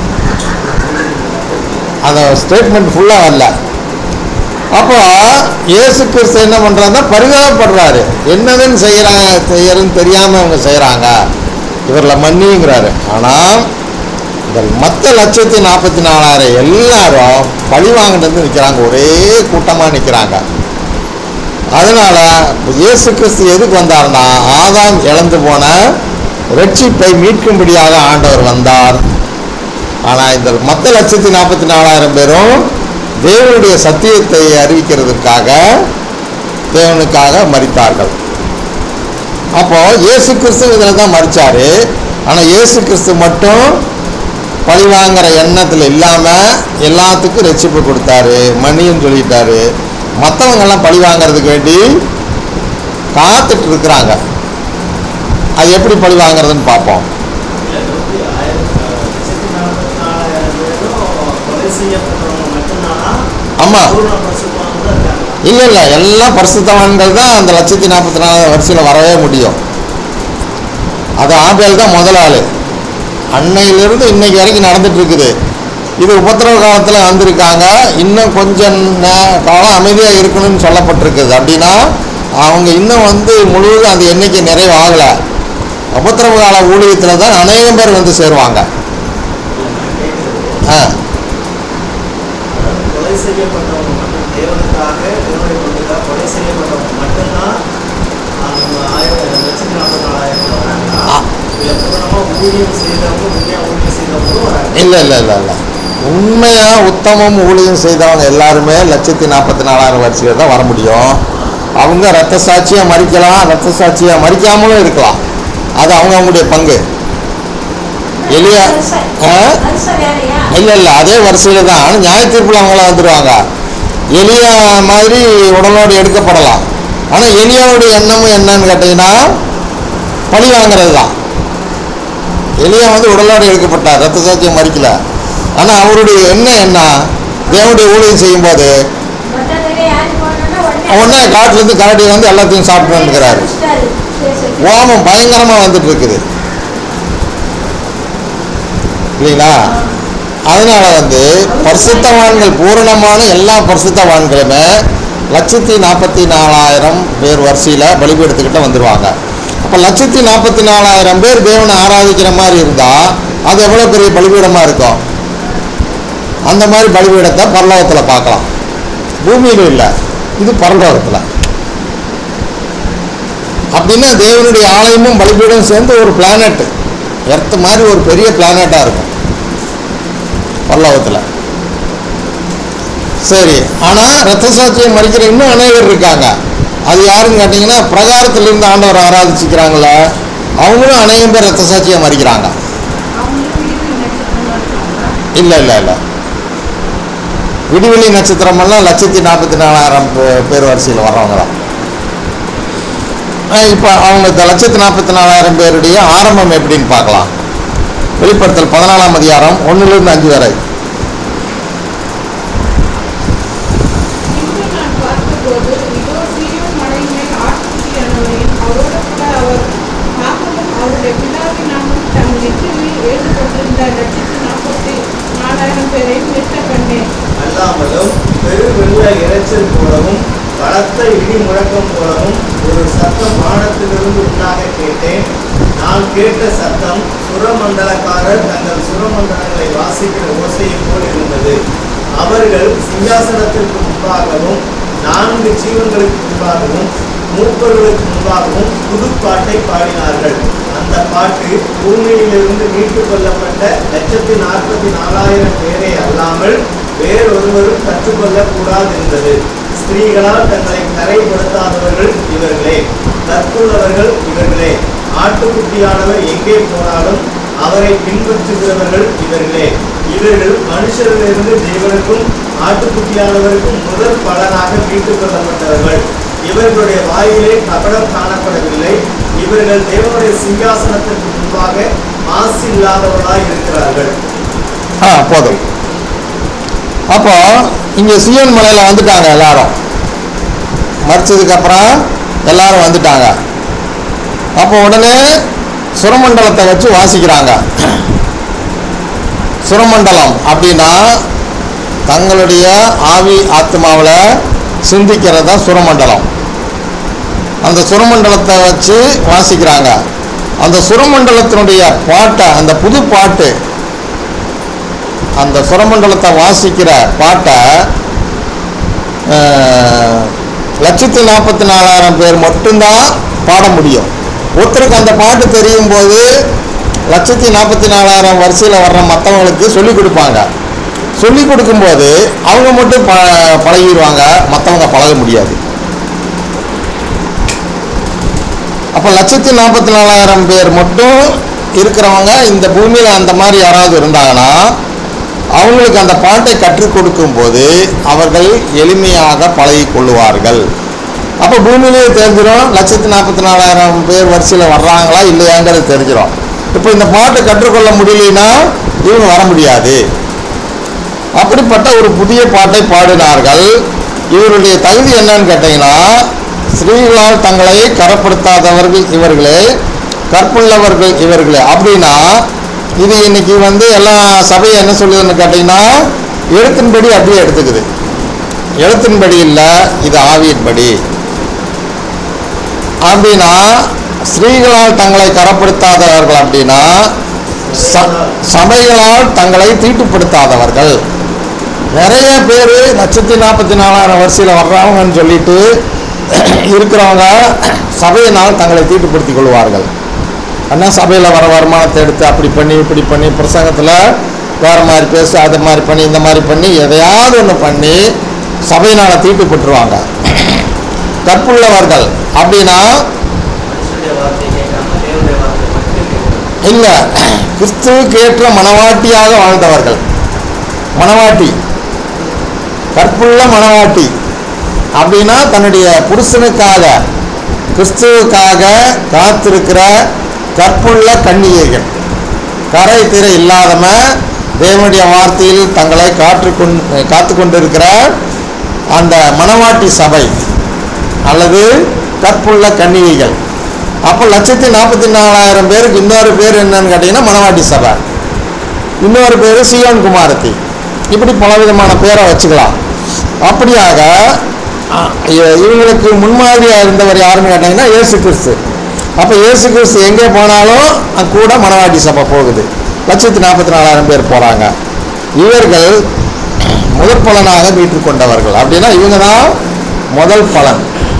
அந்த ஸ்டேட்மெண்ட் ஃபுல்லாக வரல அப்போ இயேசு கிறிஸ்து என்ன பண்ணுறாருன்னா பரிதாபப்படுறாரு என்னதுன்னு செய்கிறாங்க செய்யறதுன்னு தெரியாமல் அவங்க செய்கிறாங்க இவர்களை மன்னிங்கிறாரு ஆனால் இந்த மற்ற லட்சத்தி நாற்பத்தி நாலாயிரம் எல்லாரும் பழி வாங்கிட்டு நிற்கிறாங்க ஒரே கூட்டமாக நிற்கிறாங்க அதனால இயேசு கிறிஸ்து எதுக்கு வந்தார்னா ஆதாம் இழந்து போன ரட்சிப்பை மீட்கும்படியாக ஆண்டவர் வந்தார் ஆனால் இந்த மற்ற லட்சத்தி நாற்பத்தி நாலாயிரம் பேரும் தேவனுடைய சத்தியத்தை அறிவிக்கிறதுக்காக தேவனுக்காக மறித்தார்கள் அப்போ இயேசு கிறிஸ்து இதில் தான் மறிச்சாரு ஆனால் இயேசு கிறிஸ்து மட்டும் பழி வாங்குற எண்ணத்தில் இல்லாமல் எல்லாத்துக்கும் ரட்சிப்பு கொடுத்தாரு மணின்னு சொல்லிட்டாரு மற்றவங்கெல்லாம் பழி வாங்குறதுக்கு வேண்டி காத்துட்டு இருக்கிறாங்க அது எப்படி பழி வாங்குறதுன்னு பார்ப்போம் இருபத்தி ஆயிரத்தி லட்சத்தி நாற்பத்தி நாலாயிரம் பேரும் கொலை செய்யப்பட்டவங்க மட்டும்தானா ஆமாம் பூர்ண பரிசுத்தவான்கள் தான் இருக்காங்க இல்லை இல்லை எல்லாம் பரிசுத்தவான்கள் தான் அந்த லட்சத்தி நாற்பத்தி நாலு வரிசையில் வரவே முடியும் அது ஆபேல் தான் முதல் ஆள் அன்னையிலிருந்து இன்னைக்கு வரைக்கும் நடந்துட்டு இருக்குது இது உபத்திரவ காலத்தில் வந்திருக்காங்க இன்னும் கொஞ்சம் நே- காலம் அமைதியாக இருக்கணும்னு சொல்லப்பட்டிருக்குது அப்படின்னா அவங்க இன்னும் வந்து முழுவதும் அந்த எண்ணிக்கை நிறைவாகலை உபத்திரவ கால ஊழியத்தில் தான் அநேகம் பேர் வந்து சேருவாங்க நான் கேட்குறது ஆ கொலை செய்யப்பட்டவங்க மட்டும் தேவனுக்காக தேவனுடைய கொண்டுக்காக கொலை செய்யப்பட்டவங்க மட்டும்தான் அவங்க ஆயிரத்தி லட்சத்தி நாற்பத்தி நாலாயிரத்துல வராங்களா ஆ. இல்ல பூரணமா ஊழியம் செய்தவங்க உண்மையா ஊழியம் செய்தவங்களும் வராங்க இல்லை இல்லை இல்லை இல்லை உண்மையாக உத்தமம் ஊழியம் செய்தவங்க எல்லாருமே லட்சத்தி நாற்பத்தி நாலாயிரம் வரிசையில் தான் வர முடியும் அவங்க ரத்த சாட்சியாக மறிக்கலாம் ரத்த சாட்சியாக மறிக்காமலும் இருக்கலாம் அது அவங்க அவங்களுடைய பங்கு எலியா ஆ வருஷம் வேலையா இல்லை இல்லை அதே வரிசையில் தான் ஆனால் நியாய தீர்ப்பில் அவங்களாம் வந்துடுவாங்க எலியா மாதிரி உடலோடு எடுக்கப்படலாம் ஆனால் எலியாவுடைய எண்ணமும் என்னன்னு கேட்டிங்கன்னா பழி வாங்குறது தான் எலியா வந்து உடலோடு எடுக்கப்பட்டார் ரத்த சாட்சியம் மறிக்கல ஆனால் அவருடைய எண்ணம் என்ன தேவனுடைய ஊழியம் செய்யும்போது மொத்தத்திலே யாரு போனோம்னா உடனே உடனே காட்டிலேருந்து கரடி வந்து எல்லாத்தையும் சாப்பிட்டு வந்துக்கிறாரு முடிச்சிட்டாரு. சரி, சரி. கோபம் பயங்கரமாக வந்துட்டு இருக்குது இல்லைங்களா அதனால வந்து பரிசுத்தவான்கள் பூரணமான எல்லா பரிசுத்தவான்களுமே லட்சத்தி நாற்பத்தி நாலாயிரம் பேர் வரிசையில் பலிபீடத்துக்கிட்ட வந்துடுவாங்க அப்போ லட்சத்தி நாற்பத்தி நாலாயிரம் பேர் தேவனை ஆராதிக்கிற மாதிரி இருந்தால் அது எவ்வளோ பெரிய பலிபீடமாக இருக்கும் அந்த மாதிரி பலிபீடத்தை பரலோகத்தில் பார்க்கலாம் பூமியில் இல்லை இது பரலோகத்தில் அப்படின்னா தேவனுடைய ஆலயமும் பலிபீடம் சேர்ந்து ஒரு பிளானட் எர்த் மாதிரி ஒரு பெரிய பிளானட்டாக இருக்கும் பல்லவத்தில் சரி ஆனால் ரத்த சாட்சியம் மறிக்கிற இன்னும் அநேகர் இருக்காங்க அது யாருன்னு கேட்டிங்கன்னா பிரகாரத்துல இருந்து ஆண்டவர் ஆராதிச்சுக்கிறாங்கள அவங்களும் அநேகம் பேர் ரத்த சாட்சியம் மறிக்கிறாங்க அவங்களும் வீட்டுக்கு நட்சத்திரமா இருக்காங்களா இல்லை இல்லை இல்லை விடிவெளி நட்சத்திரமெல்லாம் லட்சத்தி நாற்பத்தி நாலாயிரம் பே- பேர் வரிசையில் வர்றவங்க தான் இப்போ அவங்க இந்த லட்சத்தி நாற்பத்தி நாலாயிரம் பேருடைய ஆரம்பம் எப்படின்னு பார்க்கலாம் வெளிப்படுத்தல் பதினாலாம் அதிகாரம் ஒன்றுலேருந்து அஞ்சு வரை இன்று நான் பார்த்தபோது இதோ சீயோன் மலையின் மேல் ஆட்டுக்குட்டியானவரையும் அவரோடு கூட அவர் நாமமும் அவருடைய பிதாவின் நாமம் தம் நெற்றியில் எழுதப்பட்டிருந்த லட்சத்து நாற்பத்தி நாலாயிரம் பேரையும் நிற்க கண்டேன் அல்லாமலும் பெரு வெள்ள இரைச்சல் போலவும் பலத்த இடி முழக்கம் போலவும் ஒரு சத்தம் வானத்திலிருந்து உண்டாக கேட்டேன் நான் கேட்ட சத்தம் சுரமண்டலக்காரர் தங்கள் சுரமண்டலங்களை வாசிக்கிற ஓசையை போல் இருந்தது அவர்கள் சிங்காசனத்திற்கு முன்பாகவும் நான்கு ஜீவன்களுக்கு முன்பாகவும் மூப்பர்களுக்கு முன்பாகவும் புதுப்பாட்டை பாடினார்கள் அந்த பாட்டு பூமியிலிருந்து மீட்டுக் கொள்ளப்பட்ட லட்சத்தி நாற்பத்தி நாலாயிரம் பேரை அல்லாமல் வேறொருவரும் கற்றுக்கொள்ளக் கூடாது என்பது ஸ்திரீகளால் தங்களை கரைப்படுத்தாதவர்கள் இவர்களே கற்புள்ளவர்கள் இவர்களே ஆட்டுக்குட்டியானவர் எங்கே போனாலும் அவரை பின்பற்றுகிறவர்கள் இவர்களே இவர்கள் மனுஷரிலிருந்து தேவனுக்கும் ஆட்டுக்குட்டியானவருக்கும் முதல் பலனாக மீட்டுக் கொள்ளப்பட்டவர்கள் இவர்களுடைய வாயிலே கபடம் காணப்படவில்லை இவர்கள் தேவனுடைய சிங்காசனத்திற்கு முன்பாக மாசு இல்லாதவர்களாய் இருக்கிறார்கள் ஆ போதும் அப்போ இங்கே சியோன் மலையில் வந்துட்டாங்க எல்லாரும் மறிச்சதுக்கப்புறம் எல்லாரும் வந்துட்டாங்க அப்போ உடனே சுரமண்டலத்தை வச்சு வாசிக்கிறாங்க சுரமண்டலம் அப்படின்னா தங்களுடைய ஆவி ஆத்மாவில் சிந்திக்கிறது தான் சுரமண்டலம் அந்த சுரமண்டலத்தை வச்சு வாசிக்கிறாங்க அந்த சுரமண்டலத்தினுடைய பாட்டை அந்த புது பாட்டு அந்த சுரமண்டலத்தை வாசிக்கிற பாட்டை அஹ், லட்சத்தி நாற்பத்தி நாலாயிரம் பேர் மட்டும்தான் பாட முடியும் ஒருத்தருக்கு அந்த பாட்டு தெரியும் போது லட்சத்தி நாற்பத்தி நாலாயிரம் வரிசையில் வர்ற மற்றவங்களுக்கு சொல்லிக் கொடுப்பாங்க சொல்லிக் கொடுக்கும்போது அவங்க மட்டும் ப பழகிடுவாங்க மற்றவங்க பழக முடியாது அப்போ லட்சத்தி நாற்பத்தி நாலாயிரம் பேர் மட்டும் இருக்கிறவங்க இந்த பூமியில் அந்த மாதிரி யாராவது இருந்தாங்கன்னா அவங்களுக்கு அந்த பாட்டை கற்றுக் கொடுக்கும்போது அவர்கள் எளிமையாக பழகிக் கொள்ளுவார்கள் அப்போ பூமியிலேயே தெரிஞ்சிடும் லட்சத்தி நாற்பத்தி நாலாயிரம் பேர் வரிசையில் வர்றாங்களா இல்லையாங்கிறது தெரிஞ்சிடும் இப்போ இந்த பாட்டை கற்றுக்கொள்ள முடியலனா இவங்க வர முடியாது அப்படிப்பட்ட ஒரு புதிய பாட்டை பாடினார்கள் இவருடைய தகுதி என்னன்னு கேட்டீங்கன்னா ஸ்ரீகளால் தங்களை கரப்படுத்தாதவர்கள் இவர்களே கற்புள்ளவர்கள் இவர்களே அப்படின்னா இது இன்னைக்கு வந்து எல்லா சபையும் என்ன சொல்லுதுன்னு கேட்டீங்கன்னா எழுத்தின்படி அப்படியே எடுத்துக்குது எழுத்தின்படி இல்லை இது ஆவியின்படி அப்படின்னா ஸ்ரீகளால் தங்களை கரப்படுத்தாதவர்கள் அப்படின்னா ச- சபைகளால் தங்களை தீட்டுப்படுத்தாதவர்கள் நிறைய பேர் லட்சத்தி நாற்பத்தி நாலாயிரம் வரிசையில் வர்றவங்கன்னு சொல்லிட்டு இருக்கிறவங்க சபையினால் தங்களை தீட்டுப்படுத்திக் கொள்வார்கள் அண்ணா சபையில் வர வருமானத்தை எடுத்து அப்படி பண்ணி இப்படி பண்ணி பிரசங்கத்தில் வேறு மாதிரி பேசு அது மாதிரி பண்ணி இந்த மாதிரி பண்ணி எதையாவது ஒன்று பண்ணி சபையினால் தீட்டு பெற்றுருவாங்க கற்புள்ளவர்கள் அப்படின்னா மனுஷனுடைய வார்த்தையை கேட்காம தேவனுடைய வார்த்தை மட்டும் கேட்கணும் இல்லை கிறிஸ்துவுக்கு ஏற்ற மனவாட்டியாக வாழ்ந்தவர்கள் மனவாட்டி கற்புள்ள மனவாட்டி அப்படின்னா தன்னுடைய புருஷனுக்காக கிறிஸ்துவுக்காக காத்திருக்கிற கற்புள்ள கன்னிகைகள் கரை திரை இல்லாதம தேவனுடைய வார்த்தையில் தங்களை காற்று கொண் காத்து கொண்டிருக்கிற அந்த மணவாட்டி சபை அல்லது கற்புள்ள கன்னிகைகள் அப்போ லட்சத்தி நாற்பத்தி நாலாயிரம் பேருக்கு இன்னொரு பேர் என்னன்னு கேட்டிங்கன்னா மணவாட்டி சபை இன்னொரு பேர் சியோன் குமாரத்தி இப்படி பலவிதமான பேரை வச்சுக்கலாம் அப்படியாக அ, இ- இவங்களுக்கு முன்மாதிரியாக இருந்தவர் யாருன்னு கேட்டிங்கன்னா இயேசு கிறிஸ்து அப்போ இயேசு கிறிஸ்து எங்கே போனாலும் அங்க கூட மணவாட்டி சபை போகுது லட்சத்தி நாற்பத்தி நாலாயிரம் பேர் போகிறாங்க இவர்கள் முதற் பலனாக மீட்டுக் கொண்டவர்கள் அப்படின்னா இவங்க தான் முதல் பலன்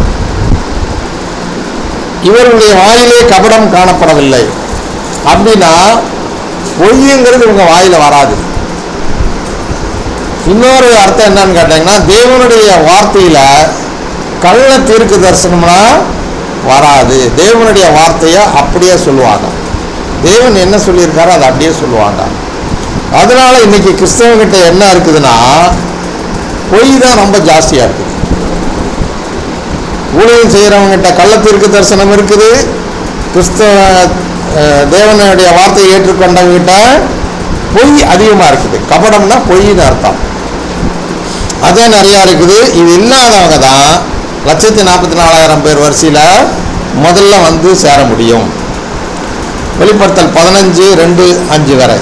இவர்களுடைய வாயிலே கபடம் காணப்படவில்லை அப்படின்னா பொய்யுங்கிறது இவங்க வாயில வராது இன்னொரு அர்த்தம் என்னன்னு கேட்டீங்கன்னா தேவனுடைய வார்த்தையில கள்ள தீர்க்க தரிசனம்னா வராது தேவனுடைய வார்த்தையை அப்படியே சொல்லுவாங்க தேவன் என்ன சொல்லியிருக்காரோ அதை அப்படியே சொல்லுவாங்க அதனால இன்னைக்கு கிறிஸ்தவங்கிட்ட என்ன இருக்குதுன்னா பொய் தான் ரொம்ப ஜாஸ்தியாக இருக்குது ஊழியம் செய்கிறவங்ககிட்ட கள்ளத்திற்கு தரிசனம் இருக்குது கிறிஸ்தவ அஹ், தேவனுடைய வார்த்தையை ஏற்றுக்கொண்டவங்கிட்ட பொய் அதிகமாக இருக்குது கபடம்னா பொய்ன்னு அர்த்தம் அதே நிறையா இருக்குது இது இல்லாதவங்க தான் லட்சத்தி நாற்பத்தி நாலாயிரம் பேர் வரிசையில் முதல்ல வந்து சேர முடியும் வெளிப்படுத்தல் பதினஞ்சு ரெண்டு அஞ்சு வரை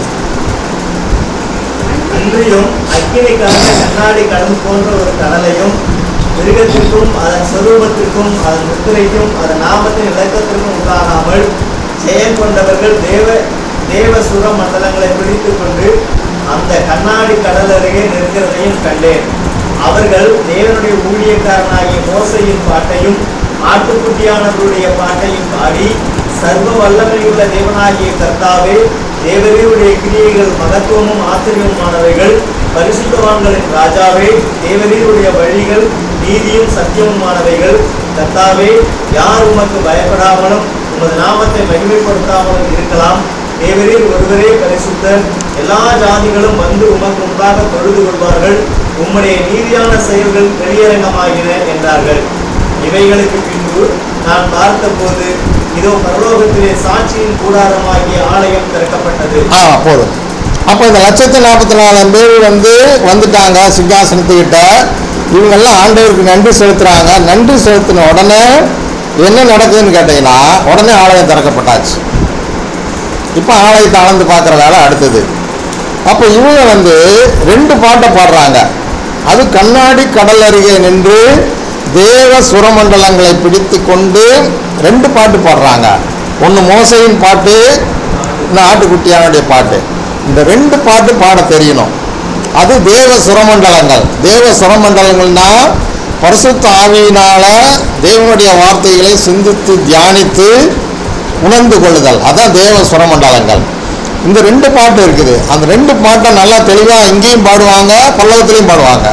அன்றியும் அக்கினி கலந்த கண்ணாடி கடல் போன்ற ஒரு கடலையும் மிருகத்திற்கும் அதன் சொரூபத்திற்கும் அதன் முத்திரைக்கும் அதன் நாமத்தின் விளக்கத்திற்கும் உண்டாகாமல் ஜெயம் கொண்டவர்கள் தேவ தேவ சுர மண்டலங்களை பிடித்துக் கொண்டு அந்த கண்ணாடி கடல் அருகே நிற்கிறதையும் கண்டேன் அவர்கள் தேவனுடைய ஊழியக்காரனாகிய மோசையின் பாட்டையும் ஆட்டுக்குட்டியானவருடைய பாட்டையும் பாடி சர்வ வல்லமையுள்ள தேவனாகிய கர்த்தாவே தேவரீருடைய கிரியைகள் மகத்துவமும் ஆச்சரியமானவைகள் பரிசுத்தவான்களின் ராஜாவே தேவரீருடைய வழிகள் நீதியும் சத்தியமுமானவைகள் கர்த்தாவே யார் உமக்கு பயப்படாமலும் உமது நாமத்தை மகிமைப்படுத்தாமலும் இருக்கலாம் தேவரீர் ஒருவரே பரிசுத்தர் எல்லா ஜாதிகளும் வந்து உமக்கு முன்பாக தொழுது கொள்வார்கள் உம்முடைய நீதியான செயல்கள் வெளியரங்கமாகின என்றார்கள் இவைகளுக்கு பின்பு நான் பார்த்தபோது இதோ பரலோகத்திலே சாட்சியின் கூடாரமாகிய ஆலயம் திறக்கப்பட்டது ஆ போதும் அப்போ இந்த லட்சத்தி நாற்பத்தி நாலாயிரம் பேர் வந்து வந்துட்டாங்க சிங்காசனத்துக்கிட்ட இவங்கெல்லாம் ஆண்டவருக்கு நன்றி செலுத்துறாங்க நன்றி செலுத்தின உடனே என்ன நடக்குதுன்னு கேட்டீங்கன்னா உடனே ஆலயம் திறக்கப்பட்டாச்சு இப்போ ஆலயத்தை அளந்து பார்க்குற வேலை அடுத்தது அப்போ இவங்க வந்து ரெண்டு பாட்டை பாடுறாங்க அது கண்ணாடி கடல் அருகே நின்று தேவ சுரமண்டலங்களை பிடித்து கொண்டு ரெண்டு பாட்டு பாடுறாங்க ஒன்று மோசையின் பாட்டு இன்னும் ஆட்டுக்குட்டியானுடைய பாட்டு இந்த ரெண்டு பாட்டு பாட தெரியணும் அது தேவ சுரமண்டலங்கள் தேவ சுரமண்டலங்கள்னா பரிசுத்த ஆவியினால தேவனுடைய வார்த்தைகளை சிந்தித்து தியானித்து உணர்ந்து கொள்ளுதல் அதான் தேவ சுரமண்டலங்கள் இந்த ரெண்டு பாட்டு இருக்குது அந்த ரெண்டு பாட்டை நல்லா தெளிவாக இங்கேயும் பாடுவாங்க பல்லவத்திலையும் பாடுவாங்க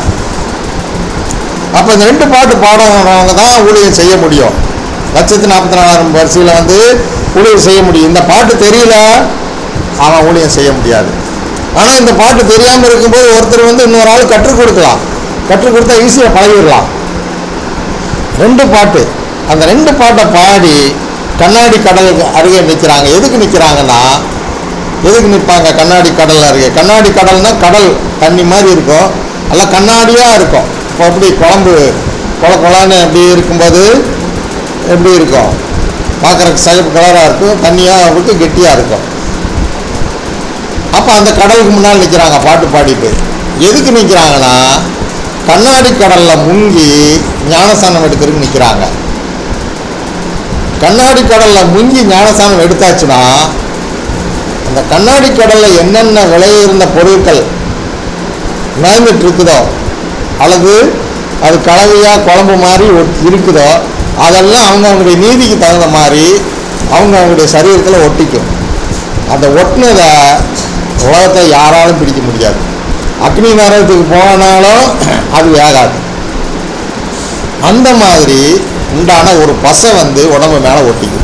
அப்போ இந்த ரெண்டு பாட்டு பாடுறவங்க தான் ஊழியம் செய்ய முடியும் லட்சத்தி நாற்பத்தி நாலாயிரம் வரிசையில் வந்து ஊழியம் செய்ய முடியும் இந்த பாட்டு தெரியல அவன் ஊழியம் செய்ய முடியாது ஆனால் இந்த பாட்டு தெரியாமல் இருக்கும்போது ஒருத்தர் வந்து இன்னொரு ஆள் கற்றுக் கொடுக்கலாம் கற்றுக் கொடுத்தா ஈஸியாக பழகிடலாம் ரெண்டு பாட்டு அந்த ரெண்டு பாட்டை பாடி கண்ணாடி கடலுக்கு அருகே நிற்கிறாங்க எதுக்கு நிற்கிறாங்கன்னா எதுக்கு நிற்பாங்க கண்ணாடி கடல் அருகே கண்ணாடி கடல்னா கடல் தண்ணி மாதிரி இருக்கும் எல்லாம் கண்ணாடியாக இருக்கும் இப்போ எப்படி குழம்பு கொல கொலான்னு எப்படி இருக்கும்போது எப்படி இருக்கும் பார்க்குறக்கு சிகப்பு கலராக இருக்கும் தண்ணியாக இருக்கும் கெட்டியாக இருக்கும் அப்போ அந்த கடலுக்கு முன்னால் நிற்கிறாங்க பாட்டு பாடிட்டு எதுக்கு நிற்கிறாங்கன்னா கண்ணாடி கடலில் முங்கி ஞானஸ்தானம் எடுக்கிறதுக்கு நிற்கிறாங்க கண்ணாடி கடலில் முங்கி ஞானஸ்தானம் எடுத்தாச்சுன்னா அந்த கண்ணாடி கடலில் என்னென்ன விலையிருந்த பொருட்கள் மிதந்துட்டு இருக்குதோ அல்லது அது கலவையாக குழம்பு மாதிரி ஒட்- இருக்குதோ அதெல்லாம் அவங்க அவங்களுடைய நீதிக்கு தகுந்த மாதிரி அவங்க அவங்களுடைய சரீரத்தில் ஒட்டிக்கும் அந்த ஒட்டினதை உலகத்தை யாராலும் பிடிக்க முடியாது அக்னி நரகத்துக்கு போனாலும் அது வேகாது அந்த மாதிரி உண்டான ஒரு பசை வந்து உடம்பு மேலே ஒட்டிக்கும்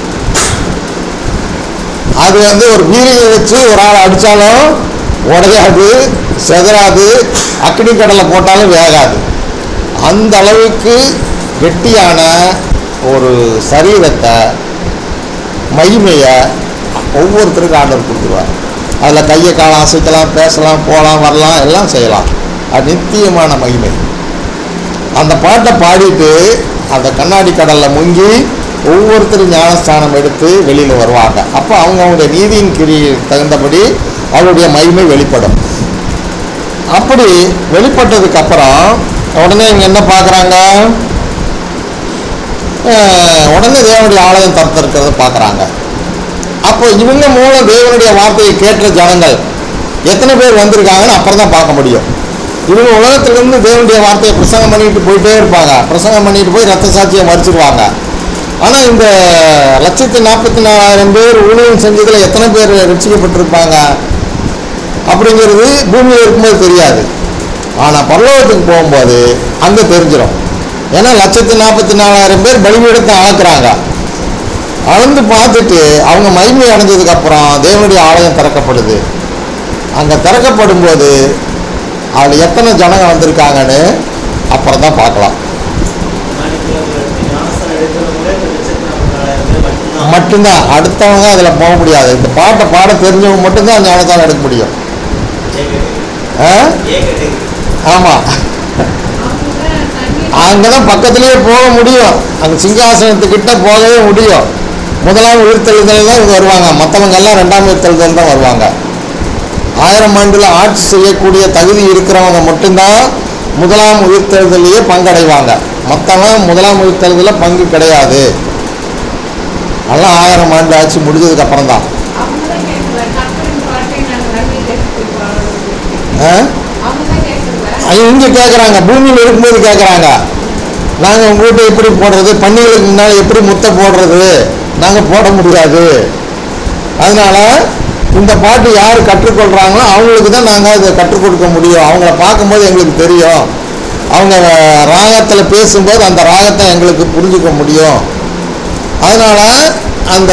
அது வந்து ஒரு வீரியை வச்சு ஒரு ஆள் அடித்தாலும் உடையாது செதறாது அக்னி கடலை போட்டாலும் வேகாது அந்த அளவுக்கு கெட்டியான ஒரு சரீரத்தை மகிமையை ஒவ்வொருத்தருக்கும் ஆண்டவர் கொடுத்துருவார் அதில் கையை காலம் அசைக்கலாம் பேசலாம் போகலாம் வரலாம் எல்லாம் செய்யலாம் அது நித்தியமான மகிமை அந்த பாட்டை பாடிட்டு அந்த கண்ணாடி கடலில் முங்கி ஒவ்வொருத்தரும் ஞானஸ்தானம் எடுத்து வெளியில் வருவாங்க அப்போ அவங்கவுங்க நீதியின் கிரி தகுந்தபடி அவருடைய மகிமை வெளிப்படும் அப்படி வெளிப்பட்டதுக்கு அப்புறம் உடனே இங்கே என்ன பார்க்குறாங்க உடனே தேவனுடைய ஆலயம் திறந்திருக்கிறத பார்க்குறாங்க அப்போ இவங்க மூலம் தேவனுடைய வார்த்தையை கேட்ட ஜனங்கள் எத்தனை பேர் வந்திருக்காங்கன்னு அப்புறம் தான் பார்க்க முடியும் இவங்க உலகத்திலிருந்து தேவனுடைய வார்த்தையை பிரசங்கம் பண்ணிட்டு போயிட்டே இருப்பாங்க பிரசங்கம் பண்ணிட்டு போய் ரத்த சாட்சியை மறிச்சிருவாங்க ஆனால் இந்த லட்சத்தி நாற்பத்தி நாலாயிரம் பேர் ஊழியம் செஞ்சதில் எத்தனை பேர் ரட்சிக்கப்பட்டிருப்பாங்க அப்படிங்கிறது பூமியில் இருக்கும்போது தெரியாது ஆனால் பரலோகத்துக்கு போகும்போது அங்கே தெரிஞ்சிடும் ஏன்னா லட்சத்தி நாற்பத்தி நாலாயிரம் பேர் பலிபீடத்தை அளக்குறாங்க அளந்து பார்த்துட்டு அவங்க மகிமை அடைஞ்சதுக்கு அப்புறம் தேவனுடைய ஆலயம் திறக்கப்படுது அங்கே திறக்கப்படும் போது அதில் எத்தனை ஜனங்க வந்திருக்காங்கன்னு அப்புறம் தான் பார்க்கலாம் ஞானஸ்தானம் எடுக்கிறவங்களே இந்த லட்சத்தி நாற்பத்தி நாலாயிரம் பேர் மட்டும்தான் மட்டும்தான் அடுத்தவங்க அதில் போக முடியாது இந்த பாட்டை பாட தெரிஞ்சவங்க மட்டும்தான் ஞானத்தால் எடுக்க முடியும் ஏ கேட்டகரி ஆ ஏ கேட்டகரி ஆமாம் அவங்க தண்ணீர் அங்கே தான் பக்கத்துலேயே போக முடியும் அங்கே சிங்காசனத்துக்கிட்ட போகவே முடியும் முதலாம் உயிர்த்தெழுதல் தான் இங்கே வருவாங்க மற்றவங்க எல்லாம் ரெண்டாம் உயிர்த்தெழுதல் தான் வருவாங்க ஆயிரம் ஆண்டில் ஆட்சி செய்யக்கூடிய தகுதி இருக்கிறவங்க மட்டும்தான் முதலாம் உயிர்த்தெழுதலையே பங்கடைவாங்க மற்றவன் முதலாம் உயிர்த்தெழுதலில் பங்கு கிடையாது அதெல்லாம் ஆயிரம் ஆண்டு ஆட்சி முடிஞ்சதுக்கு அப்புறம் தான் அவங்க தான் கேட்கல கத்தரின் பாட்டை நாங்கள் நன்றி கேட்டுக்கிறோம் ஆ அவங்க தான் கேட்கல அது இங்கே கேட்குறாங்க பூமியில் இருக்கும்போது கேட்குறாங்க நாங்கள் உங்கள்கிட்ட எப்படி போடுறது பன்னிகளுக்கு முன்னால் எப்படி முத்தை போடுறது நாங்கள் போட முடியாது அதனால இந்த பாட்டு யார் கற்றுக்கொள்கிறாங்களோ அவங்களுக்கு தான் நாங்கள் அதை கற்றுக் கொடுக்க முடியும் அவங்கள பார்க்கும்போது எங்களுக்கு தெரியும் அவங்க ராகத்தில் பேசும்போது அந்த ராகத்தை எங்களுக்கு புரிஞ்சுக்க முடியும் அதனால அந்த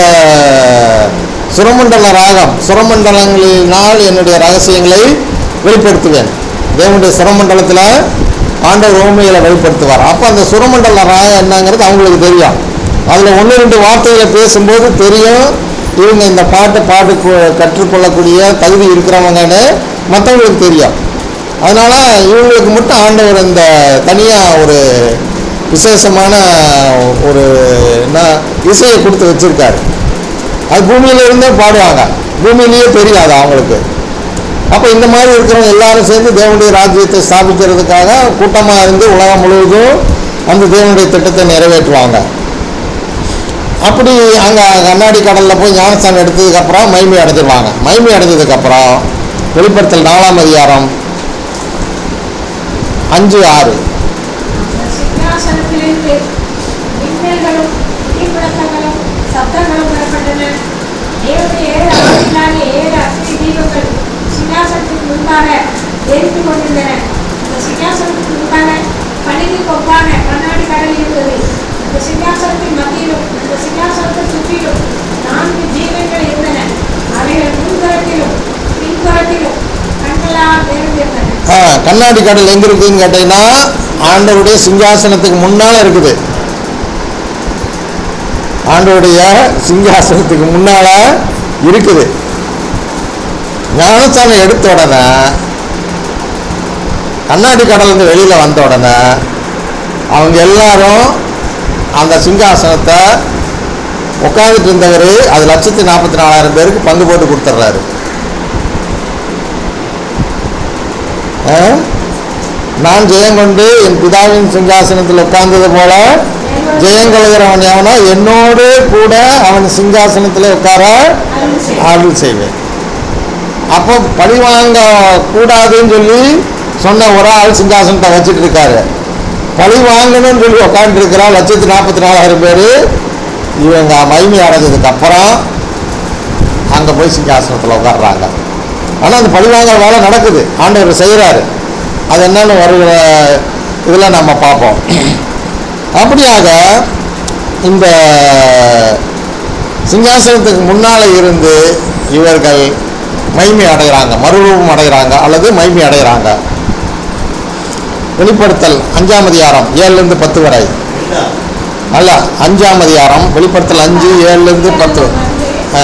சுரமண்டல ராகம் சுரமண்டலங்களினால் என்னுடைய ரகசியங்களை வெளிப்படுத்துவேன் தேவனுடைய சுரமண்டலத்தில் ஆண்டவர் ஓமைகளை வெளிப்படுத்துவார் அப்போ அந்த சுரமண்டல ராகம் என்னங்கிறது அவங்களுக்கு தெரியும் அதில் ஒன்று ரெண்டு வார்த்தைகளை பேசும்போது தெரியும் இவங்க இந்த பாட்டை பாட்டு கு- கற்றுக்கொள்ளக்கூடிய தகுதி இருக்கிறவங்கன்னு மற்றவங்களுக்கு தெரியும் அதனால் இவங்களுக்கு மட்டும் ஆண்டவர் இந்த தனியாக ஒரு விசேஷமான ஒரு என்ன இசையை கொடுத்து வச்சிருக்காரு அது பூமியில இருந்தே பாடுவாங்க பூமியிலேயே தெரியாது அவங்களுக்கு அப்போ இந்த மாதிரி இருக்கிறவங்க எல்லாரும் சேர்ந்து தேவனுடைய ராஜ்யத்தை ஸ்தாபிக்கிறதுக்காக கூட்டமாக இருந்து உலகம் முழுவதும் அந்த தேவனுடைய திட்டத்தை நிறைவேற்றுவாங்க அப்படி அங்கே கண்ணாடி கடலில் போய் ஞானஸ்தானம் எடுத்ததுக்கப்புறம் மைமை அடைஞ்சிருவாங்க மைமை அடைஞ்சதுக்கப்புறம் வெளிப்படுத்தல் நாலாம் அதிகாரம் அஞ்சு ஆறு அந்த சிங்காசனத்திலிருந்து மின்னல்களும் இடிமுழக்கங்களும் சத்தங்களும் புறப்பட்டன தேவனுடைய ஏழு ஆவிகளாகிய ஏழு அக்னி தீபங்கள் சிங்காசனத்துக்கு முன்பாக எரிந்து கொண்டிருந்தன அந்த சிங்காசனத்துக்கு முன்பாக பணிக்கு கொப்பான கண்ணாடி கடல் இருந்தது அந்த சிங்காசனத்தின் மத்தியிலும் அந்த சிங்காசனத்தை சுற்றிலும் நான்கு ஜீவன்கள் இருந்தன அவைகள் முன்புறத்திலும் பின்புறத்திலும் கண்களால் நிறைந்திருந்தன ஆ, கண்ணாடி கடல் எங்க இருக்குதுன்னு கேட்டீங்கன்னா ஆண்டவருடைய சிங்காசனத்துக்கு முன்னால இருக்குது ஆண்டவருடைய சிங்காசனத்துக்கு முன்னால இருக்குது ஞானஸ்தானம் எடுத்த உடனே கண்ணாடி கடல்ல இருந்து வெளியில வந்த உடனே அவங்க எல்லாரும் அந்த சிங்காசனத்தை உட்காந்துட்டு இருந்தவர் அது லட்சத்தி நாற்பத்தி நாலாயிரம் பேருக்கு பங்கு போட்டு கொடுத்துட்றாரு ஆ? நான் ஜெயங்கொண்டு என் பிதாவின் சிங்காசனத்தில் உட்கார்ந்தது போல ஜெயங்கொள்கிறவன் எவனோ என்னோடு கூட அவன் சிங்காசனத்தில் உட்கார அருள் செய். அருள் செய்வேன் அப்போ பழி வாங்க கூடாதுன்னு சொல்லி சொன்ன ஒரு ஆள் சிங்காசனத்தை வச்சுட்டு இருக்காரு பழி வாங்கணும்னு சொல்லி உட்காந்துருக்கிறா லட்சத்தி நாற்பத்தி நாலாயிரம் பேர் இவங்க மகிமை அடைஞ்சதுக்கு அப்புறம் அங்கே போய் சிங்காசனத்தில் உட்கார்றாங்க ஆனால் அந்த பழிவாங்கல் வேலை நடக்குது ஆண்டவர் செய்கிறாரு அது என்னன்னு வருகிற இதில் நம்ம பார்ப்போம் அப்படியாக இந்த சிங்காசனத்துக்கு முன்னால் இருந்து இவர்கள் மைமை அடைகிறாங்க மறுரூபம் அடைகிறாங்க அல்லது மைமை அடைகிறாங்க வெளிப்படுத்தல் அஞ்சாம் அதிகாரம் ஏழுலேருந்து பத்து வரை இல்ல அல்ல அஞ்சாம் அதிகாரம் வெளிப்படுத்தல் அஞ்சு ஏழுலேருந்து பத்து ஆ.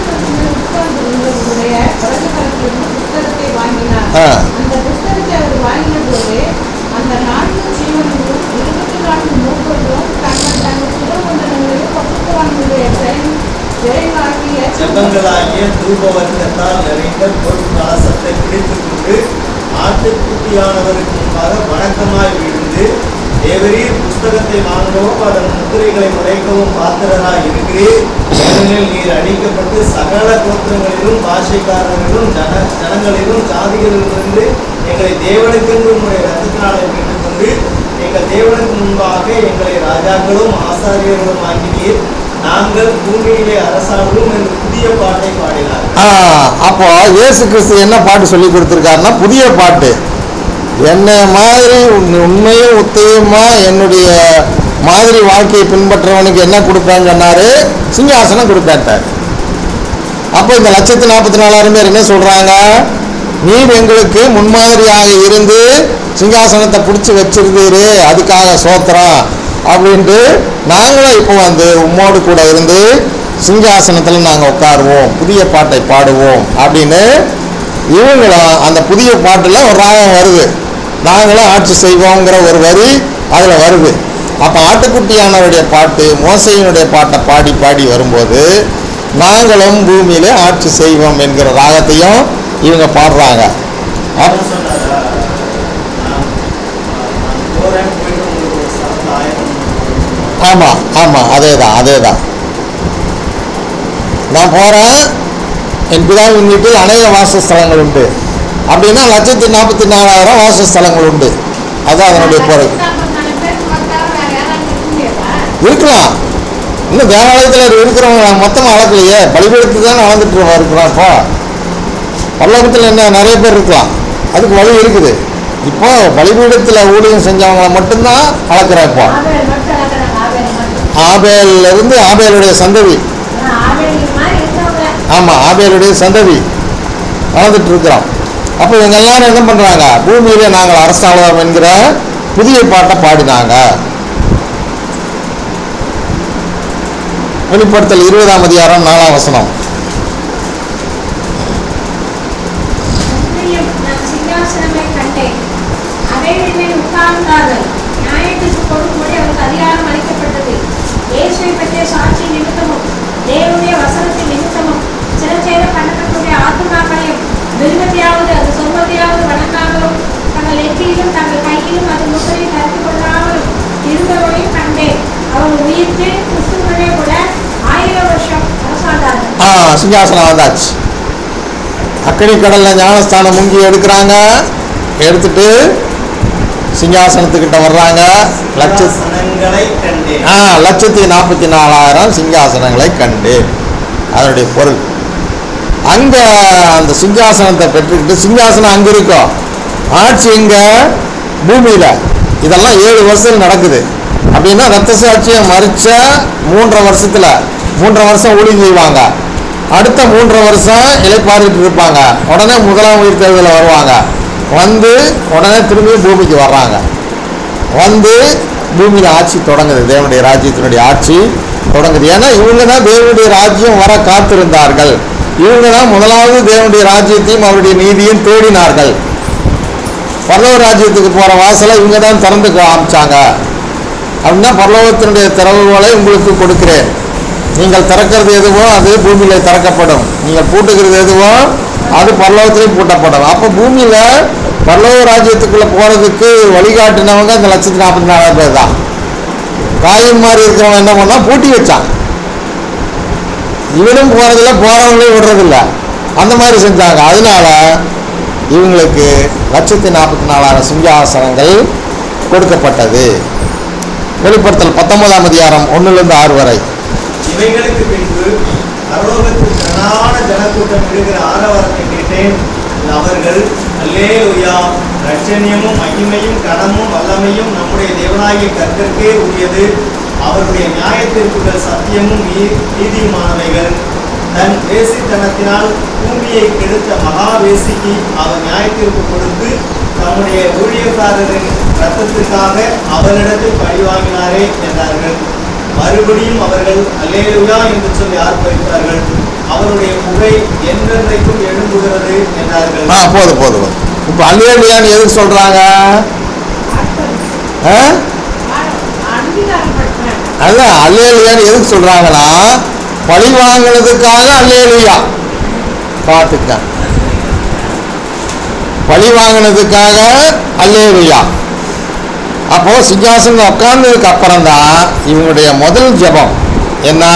உங்களுடைய வலதுகரத்திலிருந்து புத்தகத்தை வாங்கினார். ஆ. அந்த புத்தகத்தை அவர் வாங்கின போது அந்த நான்கு ஜீவன்களும் இருபத்தி நான்கு மூப்பர்களும் தங்கள் தங்கள் சுரமண்டலங்களில் பசுத்தவான்களுடைய செயல் செயலாகிய ஜெபங்களாகிய தூபவர்க்கத்தால் நிறைந்த பொருள் கலசத்தை பிடித்துக் கொண்டு ஆட்டுக்குட்டியானவருக்கு முன்பாக வணக்கமாய் விழுந்து தேவரீர் புஸ்தகத்தை வாங்கவும் அதன் முத்திரைகளை உடைக்கவும் பாத்திரராய் இருக்கிறீர் ஏனெனில் நீர் அழிக்கப்பட்டு சகல கோத்திரங்களிலும் பாஷைக்காரர்களிலும் ஜன ஜனங்களிலும் ஜாதிகளிலிருந்து எங்களை தேவனுக்கென்று உங்களுடைய ரத்தத்தினாலே பெற்றுக்கொண்டு எங்கள் தேவனுக்கு முன்பாக எங்களை ராஜாக்களும் ஆசாரியர்களும் ஆக்கினீர் நாங்கள் பூமியிலே அரசாளும் என்று புதிய பாட்டை பாடினார் ஆ, அப்போ இயேசு கிறிஸ்து என்ன பாட்டு சொல்லி கொடுத்துருக்காருன்னா புதிய பாட்டு என்ன மாதிரி உண்- உண்மையும் உத்தயமா என்னுடைய மாதிரி வாழ்க்கையை பின்பற்றவனுக்கு என்ன கொடுப்பேன்னு சொன்னாரு சிங்காசனம் கொடுப்பேன்ட்டார் அப்போ இந்த லட்சத்து நாற்பத்தி நாலாயிரம் பேர் என்ன சொல்றாங்க நீர் எங்களுக்கு முன்மாதிரியாக இருந்து சிங்காசனத்தை பிடிச்சி வச்சிருந்தீரு அதுக்காக சோத்திரம் அப்படின்ட்டு நாங்களும் இப்போ வந்து உம்மோடு கூட இருந்து சிங்காசனத்தில் நாங்கள் உட்காருவோம் புதிய பாட்டை பாடுவோம் அப்படின்னு இவங்களும் அந்த புதிய பாட்டில் ஒரு ராகம் வருது நாங்களும் ஆட்சி செய்வோங்கிற ஒரு வரி அதில் வருது அப்போ ஆட்டுக்குட்டியானவருடைய பாட்டு மோசையினுடைய பாட்டை பாடி பாடி வரும்போது நாங்களும் பூமியிலே ஆட்சி செய்வோம் என்கிற ராகத்தையும் இவங்க பாடுறாங்க அப் அவன் சொன்னாரா நான் நான் போறேன் போயிட்டு உங்களுக்கு ஒரு ஸ்தலத்தில் ஆயிரம் ஆமாம் ஆமாம் அதே தான் அதே தான் நான் போகிறேன் என் பிதாவின் வீட்டில் அநேக வாசஸ்தலங்கள் உண்டு அப்படின்னா லட்சத்தி நாற்பத்தி நாலாயிரம் வாசஸ்தலங்கள் உண்டு அதுதான் அதனுடைய பொருள் இருக்கலாம் இன்னும் தேவாலயத்தில் இருக்கிறவங்க மொத்தமாக அளக்கலையே பலிபீடத்து தான் அளந்துட்டு இருக்கிறோம் இப்போ பல்லவத்தில் என்ன நிறைய பேர் இருக்கலாம் அதுக்கு வழி இருக்குது இப்போ பலிபீடத்தில் ஊழியம் செஞ்சவங்களை மட்டும்தான் அளக்குறேன் இப்போ ஆவேல் மட்டும் அளக்கிறாங்க, ஆவேல் மட்டும். ஆபேல்ல இருந்து ஆபேலுடைய சந்ததி ஆனா ஆவேல் மாதிரி இருக்கவங்க ஆமாம் ஆபேலுடைய சந்ததி வளர்ந்துட்டு இருக்கிறோம் அப்போ இவங்க எல்லாரும் என்ன பண்ணுறாங்க பூமியிலே நாங்கள் அரசாளம் என்கிற புதிய பாட்டை பாடினாங்க வெளிப்படுத்தல் இருபதாம் அதிகாரம் நாலாம் வசனம் அன்றியும் நான் சிங்காசனங்களை கண்டேன் அவைகளின் மேல் உட்கார்ந்தார்கள் நியாயத்திற்கு கொடுக்கும்படி அவருக்கு அதிகாரம் அளிக்கப்பட்டது இயேசுவை பற்றிய சாட்சி நிமித்தமும் தேவனுடைய வசனத்தின் நிமித்தமும் சிறச்சேர பண்ணக்கூடிய ஆத்துமாக்களையும் விரும்பத்தையாவது அது சொல்வதையாவது வணங்காமலும் தங்கள் நெற்றியிலும் தங்கள் கையிலும் அது முத்திரை தரித்து கொள்ளாமலும் இருந்தவரையும் கண்டேன் அவர்கள் உயிர்த்து கிறிஸ்துவனே கூட ஆயிரம் வருஷம் அரசாண்டார்கள் ஆ சிங்காசனம் வந்தாச்சு அக்கடி கடல்ல ஞானஸ்தானம் முங்கி எடுக்கிறாங்க எடுத்துட்டு சிங்காசனத்துக்கிட்ட வர்றாங்க லட்ச சிங்காசனங்களை கண்டேன் ஆ லட்சத்தி நாற்பத்தி நாலாயிரம் சிங்காசனங்களை கண்டு அதனுடைய பொருள் அங்கே அந்த சிங்காசனத்தை பெற்றுக்கிட்டு சிங்காசனம் அங்கே இருக்கும் ஆட்சி எங்க பூமியில் இதெல்லாம் ஏழு வருஷம் நடக்குது அப்படின்னா ரத்த சாட்சியை மறிச்ச மூன்றரை வருஷத்தில் மூன்றரை வருஷம் ஊழியம் செய்வாங்க அடுத்த மூன்றரை வருஷம் இலைப்பாரிட்டு இருப்பாங்க உடனே முதலாம் உயிர் தேர்தலில் வருவாங்க வந்து உடனே திரும்பி பூமிக்கு வர்றாங்க வந்து பூமியில் ஆட்சி தொடங்குது தேவனுடைய ராஜ்யத்தினுடைய ஆட்சி தொடங்குது ஏன்னா இவங்க தான் தேவனுடைய ராஜ்யம் வர காத்திருந்தார்கள் இவங்க தான் முதலாவது தேவனுடைய ராஜ்யத்தையும் அவருடைய நீதியும் தேடினார்கள் பரலோக ராஜ்யத்துக்கு போகிற வாசலை இவங்க தான் திறந்து காமிச்சாங்க அப்படின்னா பரலோகத்தினுடைய திறவுகளை உங்களுக்கு கொடுக்கிறேன் நீங்கள் திறக்கிறது எதுவோ அது பூமியில் திறக்கப்படும் நீங்கள் பூட்டுகிறது எதுவோ அது பரலோகத்திலையும் பூட்டப்படும் அப்போ பூமியில் பரலோக ராஜ்யத்துக்குள்ளே போகிறதுக்கு வழிகாட்டினவங்க இந்த லட்சத்தி நாற்பத்தி நாலாயிரம் பேர் தான் காயின் மாதிரி இருக்கிறவன் என்ன பண்ணா பூட்டி வச்சான் இவனும் போகிறதில்ல போகிறவங்களையும் விடுறதில்ல அந்த மாதிரி செஞ்சாங்க அதனால இவங்களுக்கு லட்சத்தி நாற்பத்தி நாலாயிரம் சிங்காசனங்கள் கொடுக்கப்பட்டது வெளிப்படுத்தல் பத்தொன்பதாம் அதிகாரம் ஒன்றுலேருந்து ஆறு வரை இவைகளுக்கு பின்பு பரலோகத்தில் திரளான ஜனக்கூட்டம் விடுகிற ஆரவாரத்தை கேட்டேன் அவர்கள் அல்லேலூயா ரட்சணியமும் மகிமையும் கனமும் வல்லமையும் நம்முடைய தேவனாகிய கர்த்தருக்கே உரியது அவருடைய நியாயத்தீர்ப்புகள் சத்தியமும் நீ- நீதியுமானவைகள் தன் வேசித்தனத்தினால் பூமியை கெடுத்த மகாவேசிக்கு அவர் நியாயத்தீர்ப்பு கொடுத்து தம்முடைய ஊழியக்காரரின் ரத்தத்திற்காக அவரிடத்தில் பழிவாங்கினாரே என்றார்கள் மறுபடியும் அவர்கள் அல்லேலுயா என்று சொல்லி ஆர்ப்பரித்தார்கள் அவருடைய புகை என்றென்றைக்கும் எழும்புகிறது என்றார்கள் ஆ போதும் போதும் போதும் இப்போ அல்லேலியான்னு எதுக்கு சொல்கிறாங்க ஆ அங்கீகாரப்படுத்துறாங்க அதான் அல்லேலியான்னு எதுக்கு சொல்கிறாங்கன்னா பழி வாங்கினதுக்காக அல்லேலியா பார்த்துக்க பழி வாங்கினதுக்காக அல்லேலியா அப்போ சிங்காசனம் உட்கார்ந்ததுக்கு அப்புறம் தான் இவங்களுடைய முதல் ஜெபம் என்ன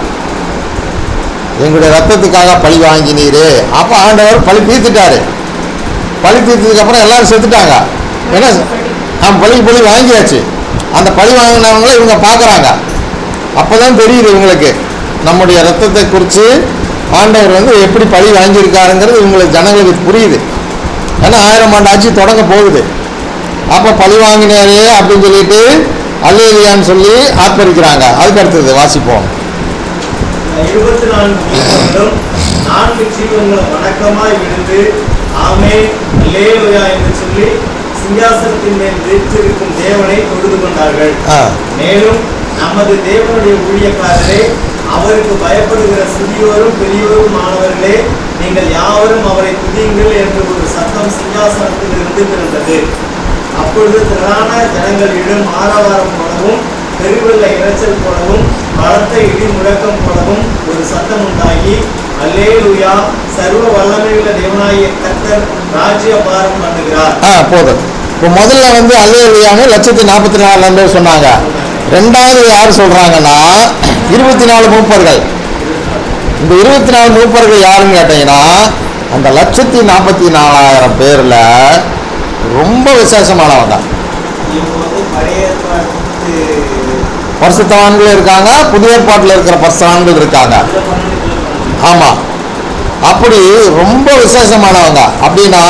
எங்களுடைய ரத்தத்துக்காக பழி வாங்கினீரு அப்போ ஆண்டவர் பழி தீர்த்துட்டாரு பழி தீர்த்ததுக்கு அப்புறம் எல்லாரும் செத்துட்டாங்க ஏன்னா ஆ பழி பழி வாங்கியாச்சு அந்த பழி வாங்கினவங்கள இவங்க பார்க்குறாங்க அப்போ தான் தெரியுது இவங்களுக்கு நம்முடைய ரத்தத்தை குறித்து ஆண்டவர் வந்து எப்படி பழி வாங்கியிருக்காருங்கிறது இவங்களுக்கு ஜனங்களுக்கு புரியுது ஏன்னா ஆயிரம் ஆண்டு ஆட்சி தொடங்க போகுது அப்போ பழி வாங்கினாரே அப்படின்னு சொல்லிட்டு அல்லேலியான்னு சொல்லி ஆர்ப்பரிக்கிறாங்க அதுக்கு அடுத்தது வாசிப்போம் இருபத்தி நான்கு ஜீவன்களும் நான்கு ஜீவன்களும் வணக்கமாய் விழுந்து ஆமே அல்லேலூயா என்று சொல்லி சிங்காசனத்தின் மேல் வீற்றிருக்கும் தேவனை தொழுது கொண்டார்கள் ஆ மேலும் நமது தேவனுடைய ஊழியக்காரரே அவருக்கு பயப்படுகிற சிறியோரும் பெரியோரும் ஆனவர்களே நீங்கள் யாவரும் அவரை துதியுங்கள் என்று ஒரு சத்தம் சிங்காசனத்தில் இருந்து பிறந்தது அப்பொழுது திரளான ஜனங்கள் இடும் ஆரவாரம் போலவும் பெருவெள்ள இரைச்சல் போலவும் பலத்த இடி முழக்கம் போலவும் ஒரு சத்தம் உண்டாகி அல்லேலூயா சர்வ வல்லமையுள்ள தேவனாகிய கர்த்தர் ராஜ்ய பாரம் பண்ணுகிறார் ஆ போதும் இப்போ முதல்ல வந்து அல்லேலியான்னு லட்சத்தி நாற்பத்தி நாலு பேர் சொன்னாங்க ரெண்டாவது யார் சொல்கிறாங்கன்னா இருபத்தி நாலு மூப்பர்கள் இந்த இருபத்தி நாலு மூப்பர்கள் யாருன்னு கேட்டீங்கன்னா அந்த லட்சத்தி நாற்பத்தி நாலாயிரம் பேரில் ரொம்ப விசேஷமானவங்க இவங்க வந்து பழைய ஏற்பாட்டு பரிசுத்தவான்கள் இருக்காங்க புதிய ஏற்பாட்டில் இருக்கிற பரிசுத்தவான்கள் இருக்காங்க ஆமாம் அப்படி ரொம்ப விசேஷமானவங்க அப்படின்னா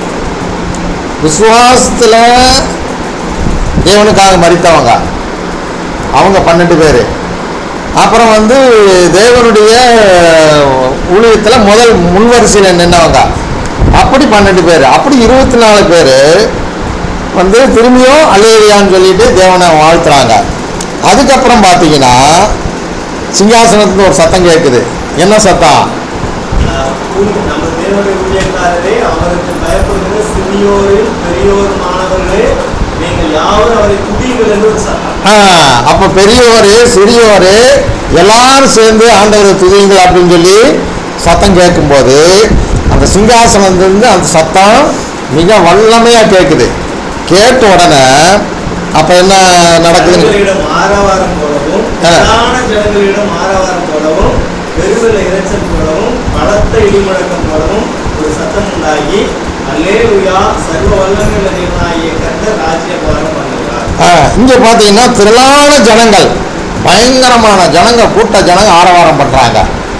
விசுவாசத்தில் தேவனுக்காக மறித்தவங்க அவங்க பன்னெண்டு பேர் அப்புறம் வந்து தேவனுடைய ஊழியத்தில் முதல் முன்வரிசையில் நின்னவங்க அப்படி பன்னெண்டு பேர் அப்படி இருபத்தி நாலு பேர் வந்து திரும்பியும் அல்லேலியான்னு சொல்லிட்டு தேவனை வாழ்த்துறாங்க அதுக்கப்புறம் பார்த்தீங்கன்னா சிங்காசனத்துக்கு ஒரு சத்தம் கேட்குது என்ன சத்தம் ஆஹ், ஊழி- நம்ம தேவனுடைய ஊழியக்காரரே அவருக்கு பயப்படுகிற சிறியோரும் பெரியோரும் ஆனவர்களே நீங்கள் யாவரும் அவரை துதியுங்கள் என்று ஒரு சத்தம் அப்போ பெரியவர் சிறியவர் எல்லாரும் சேர்ந்து ஆண்டவரை துதியுங்கள் அப்படின்னு சொல்லி சத்தம் கேட்கும்போது அந்த சிங்காசனத்திலிருந்து அந்த சத்தம் மிக வல்லமையாக கேட்குது கேட்ட உடனே அப்போ என்ன நடக்குதுன்னு ஜனங்களிடம் ஆரவாரம் போலவும் ஆ. பிரதான ஜனங்களிடம் ஆரவாரம் போலவும் பெருவெள்ள இரைச்சல் போலவும் பலத்த இடிமுழக்கம் போலவும் ஒரு சத்தம் உண்டாகி அல்லேலூயா சர்வ வல்லமையுள்ள தேவனாகிய கர்த்தர் ராஜ்யபாரம் பண்ணுகிறார் இங்கே பார்த்தீங்கன்னா திரளான ஜனங்கள் பயங்கரமான ஜனங்க கூட்ட ஜனங்க ஆரவாரம் பண்ணுறாங்க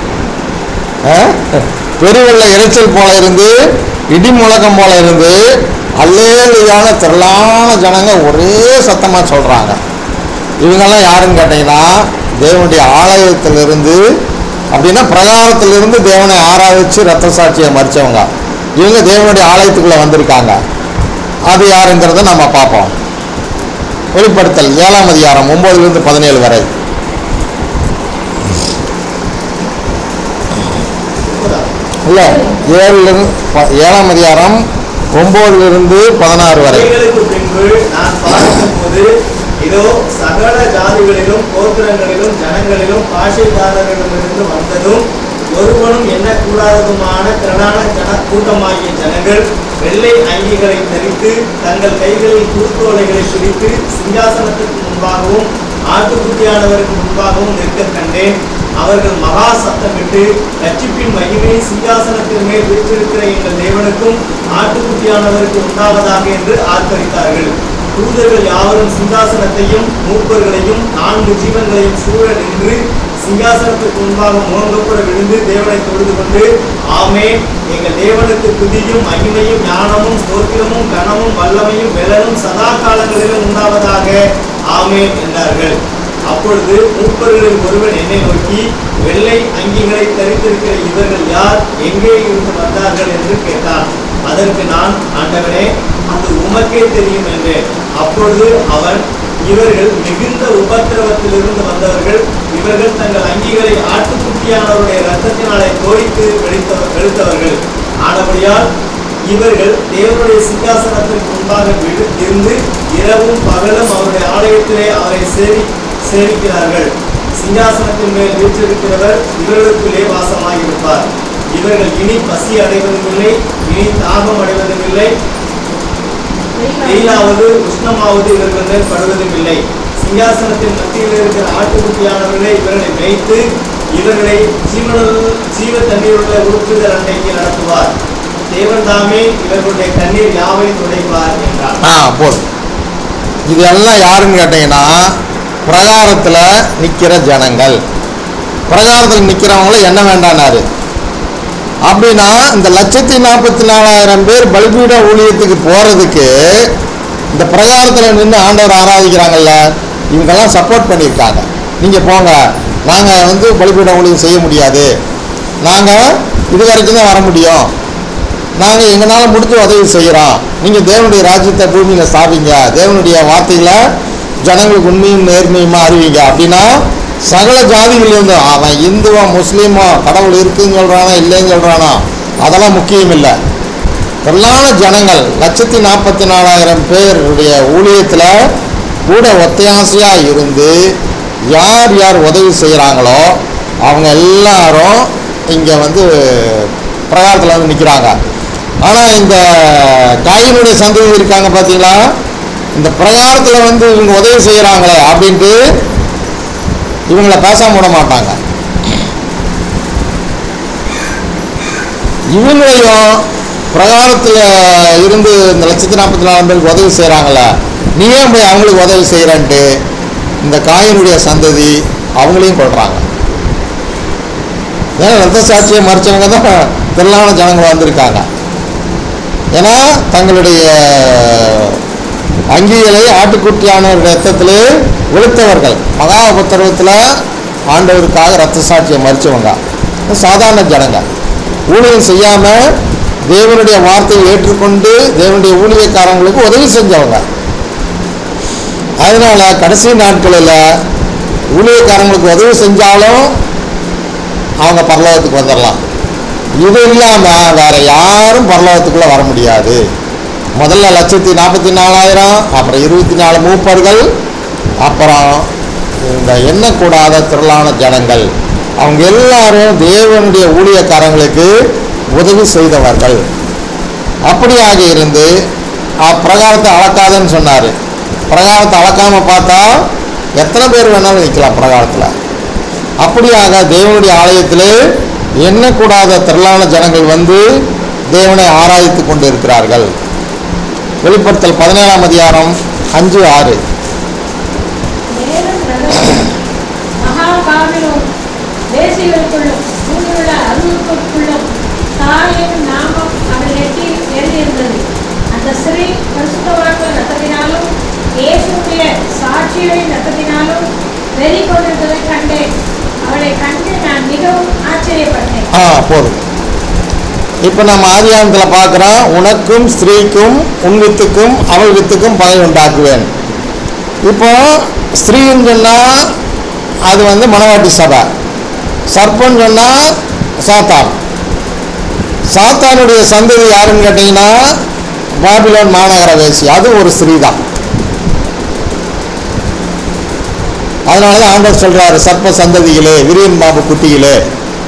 பெருவெள்ள இரைச்சல் போல இருந்து இடி முழக்கம் போல இருந்து அல்லேலியான திரளான ஜனங்க ஒரே சத்தமாக சொல்கிறாங்க இவங்கெல்லாம் யாருன்னு கேட்டிங்கன்னா தேவனுடைய ஆலயத்திலிருந்து அப்படின்னா பிரகாரத்திலிருந்து தேவனை ஆராதிச்சு ரத்த சாட்சியை மறிச்சவங்க இவங்க தேவனுடைய ஆலயத்துக்குள்ளே வந்திருக்காங்க அது யாருங்கிறத நம்ம பார்ப்போம் வெளிப்படுத்தல் ஏழாம் அதிகாரம் ஒன்பதுலேருந்து பதினேழு வரை இல்லை ஏழுலேருந்து ப- ஏழாம் அதிகாரம் ஒம்போதுலேருந்து பதினாறு வரை இவைகளுக்கு பின்பு நான் பார்த்தபோது இதோ சகல ஜாதிகளிலும் கோத்திரங்களிலும் ஜனங்களிலும் பாஷைக்காரர்களிடமிருந்து வந்ததும் ஒருவனும் எண்ணக்கூடாததுமான திரளான ஜன கூட்டமாகிய ஜனங்கள் வெள்ளை அங்கிகளை தரித்து தங்கள் கைகளில் குறுத்தோலைகளை பிடித்து சிங்காசனத்துக்கு முன்பாகவும் ஆட்டுக்குட்டியானவருக்கு முன்பாகவும் நிற்க கண்டேன் அவர்கள் மகா சத்தமிட்டு ரட்சிப்பின் மகிமை சிங்காசனத்தின் மேல் வீற்றிருக்கிற எங்கள் தேவனுக்கும் ஆட்டுக்குட்டியானவருக்கு உண்டாவதாக என்று ஆர்ப்பரித்தார்கள் தூதர்கள் யாவரும் சிங்காசனத்தையும் மூப்பர்களையும் நான்கு ஜீவன்களையும் சூழ நின்று சிங்காசனத்துக்கு முன்பாக முகங்குப்புற விழுந்து தேவனை தொழுது கொண்டு ஆமே எங்கள் தேவனுக்கு துதியும் மகிமையும் ஞானமும் ஸ்தோத்திரமும் கனமும் வல்லமையும் வெலனும் சதா காலங்களிலும் உண்டாவதாக ஆமே என்றார்கள் அப்பொழுது மூப்பர்களில் ஒருவன் என்னை நோக்கி வெள்ளை அங்கிகளை தரித்திருக்கிற இவர்கள் யார் எங்கே இருந்து வந்தார்கள் என்று கேட்டான் அதற்கு நான் ஆண்டவனே அது உமக்கே தெரியும் என்றேன் அப்பொழுது அவன் இவர்கள் மிகுந்த உபத்திரவத்திலிருந்து வந்தவர்கள் இவர்கள் தங்கள் அங்கிகளை ஆட்டுக்குட்டியானவருடைய ரத்தத்தினாலே தோய்த்து வெடித்தவர் வெளுத்தவர்கள் ஆனபடியால் இவர்கள் தேவனுடைய சிங்காசனத்திற்கு முன்பாக விழு- இருந்து இரவும் பகலும் அவருடைய ஆலயத்திலே அவரை சேவி சேவிக்கிறார்கள் சிங்காசனத்தின் மேல் வீற்றிருக்கிறவர் இவர்களுக்குள்ளே வாசமாயிருப்பார் இவர்கள் இனி பசி அடைவதும் இல்லை இனி தாகம் அடைவதும் இல்லை வெயிலாவது உஷ்ணமாவது இவர்கள் மேல் படுவதும் இல்லை சிங்காசனத்தின் மத்தியில் இருக்கிற ஆட்டுக்குட்டியானவர்களே இவர்களை மேய்த்து இவர்களை ஜீவனுள் ஜீவ தண்ணீருள்ள ஊற்றுதல் அன்றைக்கு நடத்துவார் தேவன் தாமே இவர்களுடைய கண்ணீர் யாவையும் துடைப்பார் என்றார் ஆ போதும் இது எல்லாம் யாருன்னு கேட்டீங்கன்னா பிரகாரத்தில் நிற்கிற ஜனங்கள் பிரகாரத்தில் நிற்கிறவங்கள என்ன வேண்டானாரு அப்படின்னா இந்த லட்சத்தி நாற்பத்தி நாலாயிரம் பேர் பலிபீட ஊழியத்துக்கு போகிறதுக்கு இந்த பிரகாரத்தில் நின்று ஆண்டவர் ஆராதிக்கிறாங்கல்ல இவங்கெல்லாம் சப்போர்ட் பண்ணியிருக்காங்க நீங்கள் போங்க நாங்கள் வந்து பலிபீட ஊழியம் செய்ய முடியாது நாங்கள் இது வரைக்கும் தான் வர முடியும் நாங்கள் எங்களால் முடிஞ்ச உதவி செய்கிறோம் நீங்கள் தேவனுடைய ராஜ்யத்தை பூமியில் ஸ்தாபிங்க தேவனுடைய வார்த்தைகளை ஜனங்களுக்கு உண்மையும் நேர்மையுமா அறிவிங்க அப்படின்னா சகல ஜாதிகளிலிருந்து அவன் இந்துவோ முஸ்லீமோ கடவுள் இருக்குன்னு சொல்கிறானா இல்லைன்னு சொல்கிறானா அதெல்லாம் முக்கியம் இல்லை திரளான ஜனங்கள் லட்சத்தி நாற்பத்தி நாலாயிரம் பேருடைய ஊழியத்தில் கூட ஒத்தையாசையாக இருந்து யார் யார் உதவி செய்கிறாங்களோ அவங்க எல்லாரும் இங்கே வந்து பிரகாரத்தில் வந்து நிற்கிறாங்க ஆனால் இந்த காயினுடைய சந்ததி இருக்காங்க பார்த்தீங்களா இந்த பிரகாரத்தில் வந்து இவங்க உதவி செய்கிறாங்களே அப்படின்ட்டு இவங்களை பேசாம விட மாட்டாங்க இவங்களையும் பிரகாரத்தில் இருந்து இந்த லட்சத்தி நாற்பத்தி நாலு பேருக்கு உதவி செய்கிறாங்களே நீ ஏன் போய் அவங்களுக்கு உதவி செய்கிறன்ட்டு இந்த காயினுடைய சந்ததி அவங்களையும் கொள்றாங்க ஏன்னா ரத்த சாட்சியை மறைச்சவங்க தான் திரளான ஜனங்கள் வந்திருக்காங்க ஏன்னா தங்களுடைய அங்கிகளை ஆட்டுக்குட்டியான ரத்தத்திலே வெளுத்தவர்கள் மகா உபத்திரவத்தில் ஆண்டவருக்காக ரத்த சாட்சியை மறிச்சவங்க சாதாரண ஜனங்க ஊழியம் செய்யாமல் தேவனுடைய வார்த்தையை ஏற்றுக்கொண்டு தேவனுடைய ஊழியக்காரங்களுக்கு உதவி செஞ்சவங்க அதனால கடைசி நாட்களில் ஊழியக்காரங்களுக்கு உதவி செஞ்சாலும் அவங்க பரலோகத்துக்கு வந்துடலாம் இது இல்லாமல் வேற யாரும் பரலோகத்துக்குள்ளே வர முடியாது முதல்ல லட்சத்தி நாற்பத்தி நாலாயிரம் அப்புறம் இருபத்தி நாலு மூப்பர்கள் அப்புறம் இந்த எண்ணக்கூடாத திரளான ஜனங்கள் அவங்க எல்லாரும் தேவனுடைய ஊழியக்காரங்களுக்கு உதவி செய்தவர்கள் அப்படியாக இருந்து பிரகாரத்தை அளக்காதன்னு சொன்னார் பிரகாரத்தை அளக்காமல் பார்த்தா எத்தனை பேர் வேணாலும் நிற்கலாம் பிரகாரத்தில் அப்படியாக தேவனுடைய ஆலயத்திலே எண்ணக்கூடாத திரளான ஜனங்கள் வந்து தேவனை ஆராதித்து கொண்டு இருக்கிறார்கள் வெளிப்படுத்தல் பதினேழாம் அதிகாரம் அஞ்சு ஆறு மேலும் நகரம் மகா பாபிலோன் தேசிகளுக்குள்ளும் பூமியுள்ள அருவுக்குள்ளும் தாயின் நாமம் அவள் நெற்றியில் எழுதியிருந்தது அந்த ஸ்ரீ பரிசுத்தவான்கள் ரத்தத்தினாலும் இயேசுடைய சாட்சிகளின் ரத்தத்தினாலும் வெறி கொண்டிருந்ததை கண்டேன் அவளை கண்டு நான் மிகவும் ஆச்சரியப்பட்டேன் ஆ போதும் இப்போ நம்ம ஆதியாகத்தில் பார்க்குறோம் உனக்கும் ஸ்திரீக்கும் உன் வித்துக்கும் அவள் வித்துக்கும் பகை உண்டாக்குவேன் இப்போ ஸ்திரீன்னு சொன்னால் அது வந்து மணவாட்டி சபை சர்ப்பன்னு சொன்னால் சாத்தான் சாத்தானுடைய சந்ததி யாருன்னு கேட்டிங்கன்னா பாபிலோன் மாநகர வேசி அது ஒரு ஸ்திரீ தான் அதனால தான் ஆண்டவர் சொல்றாரு சர்ப்ப சந்ததிகளே விரியன் பாபு குட்டிகளே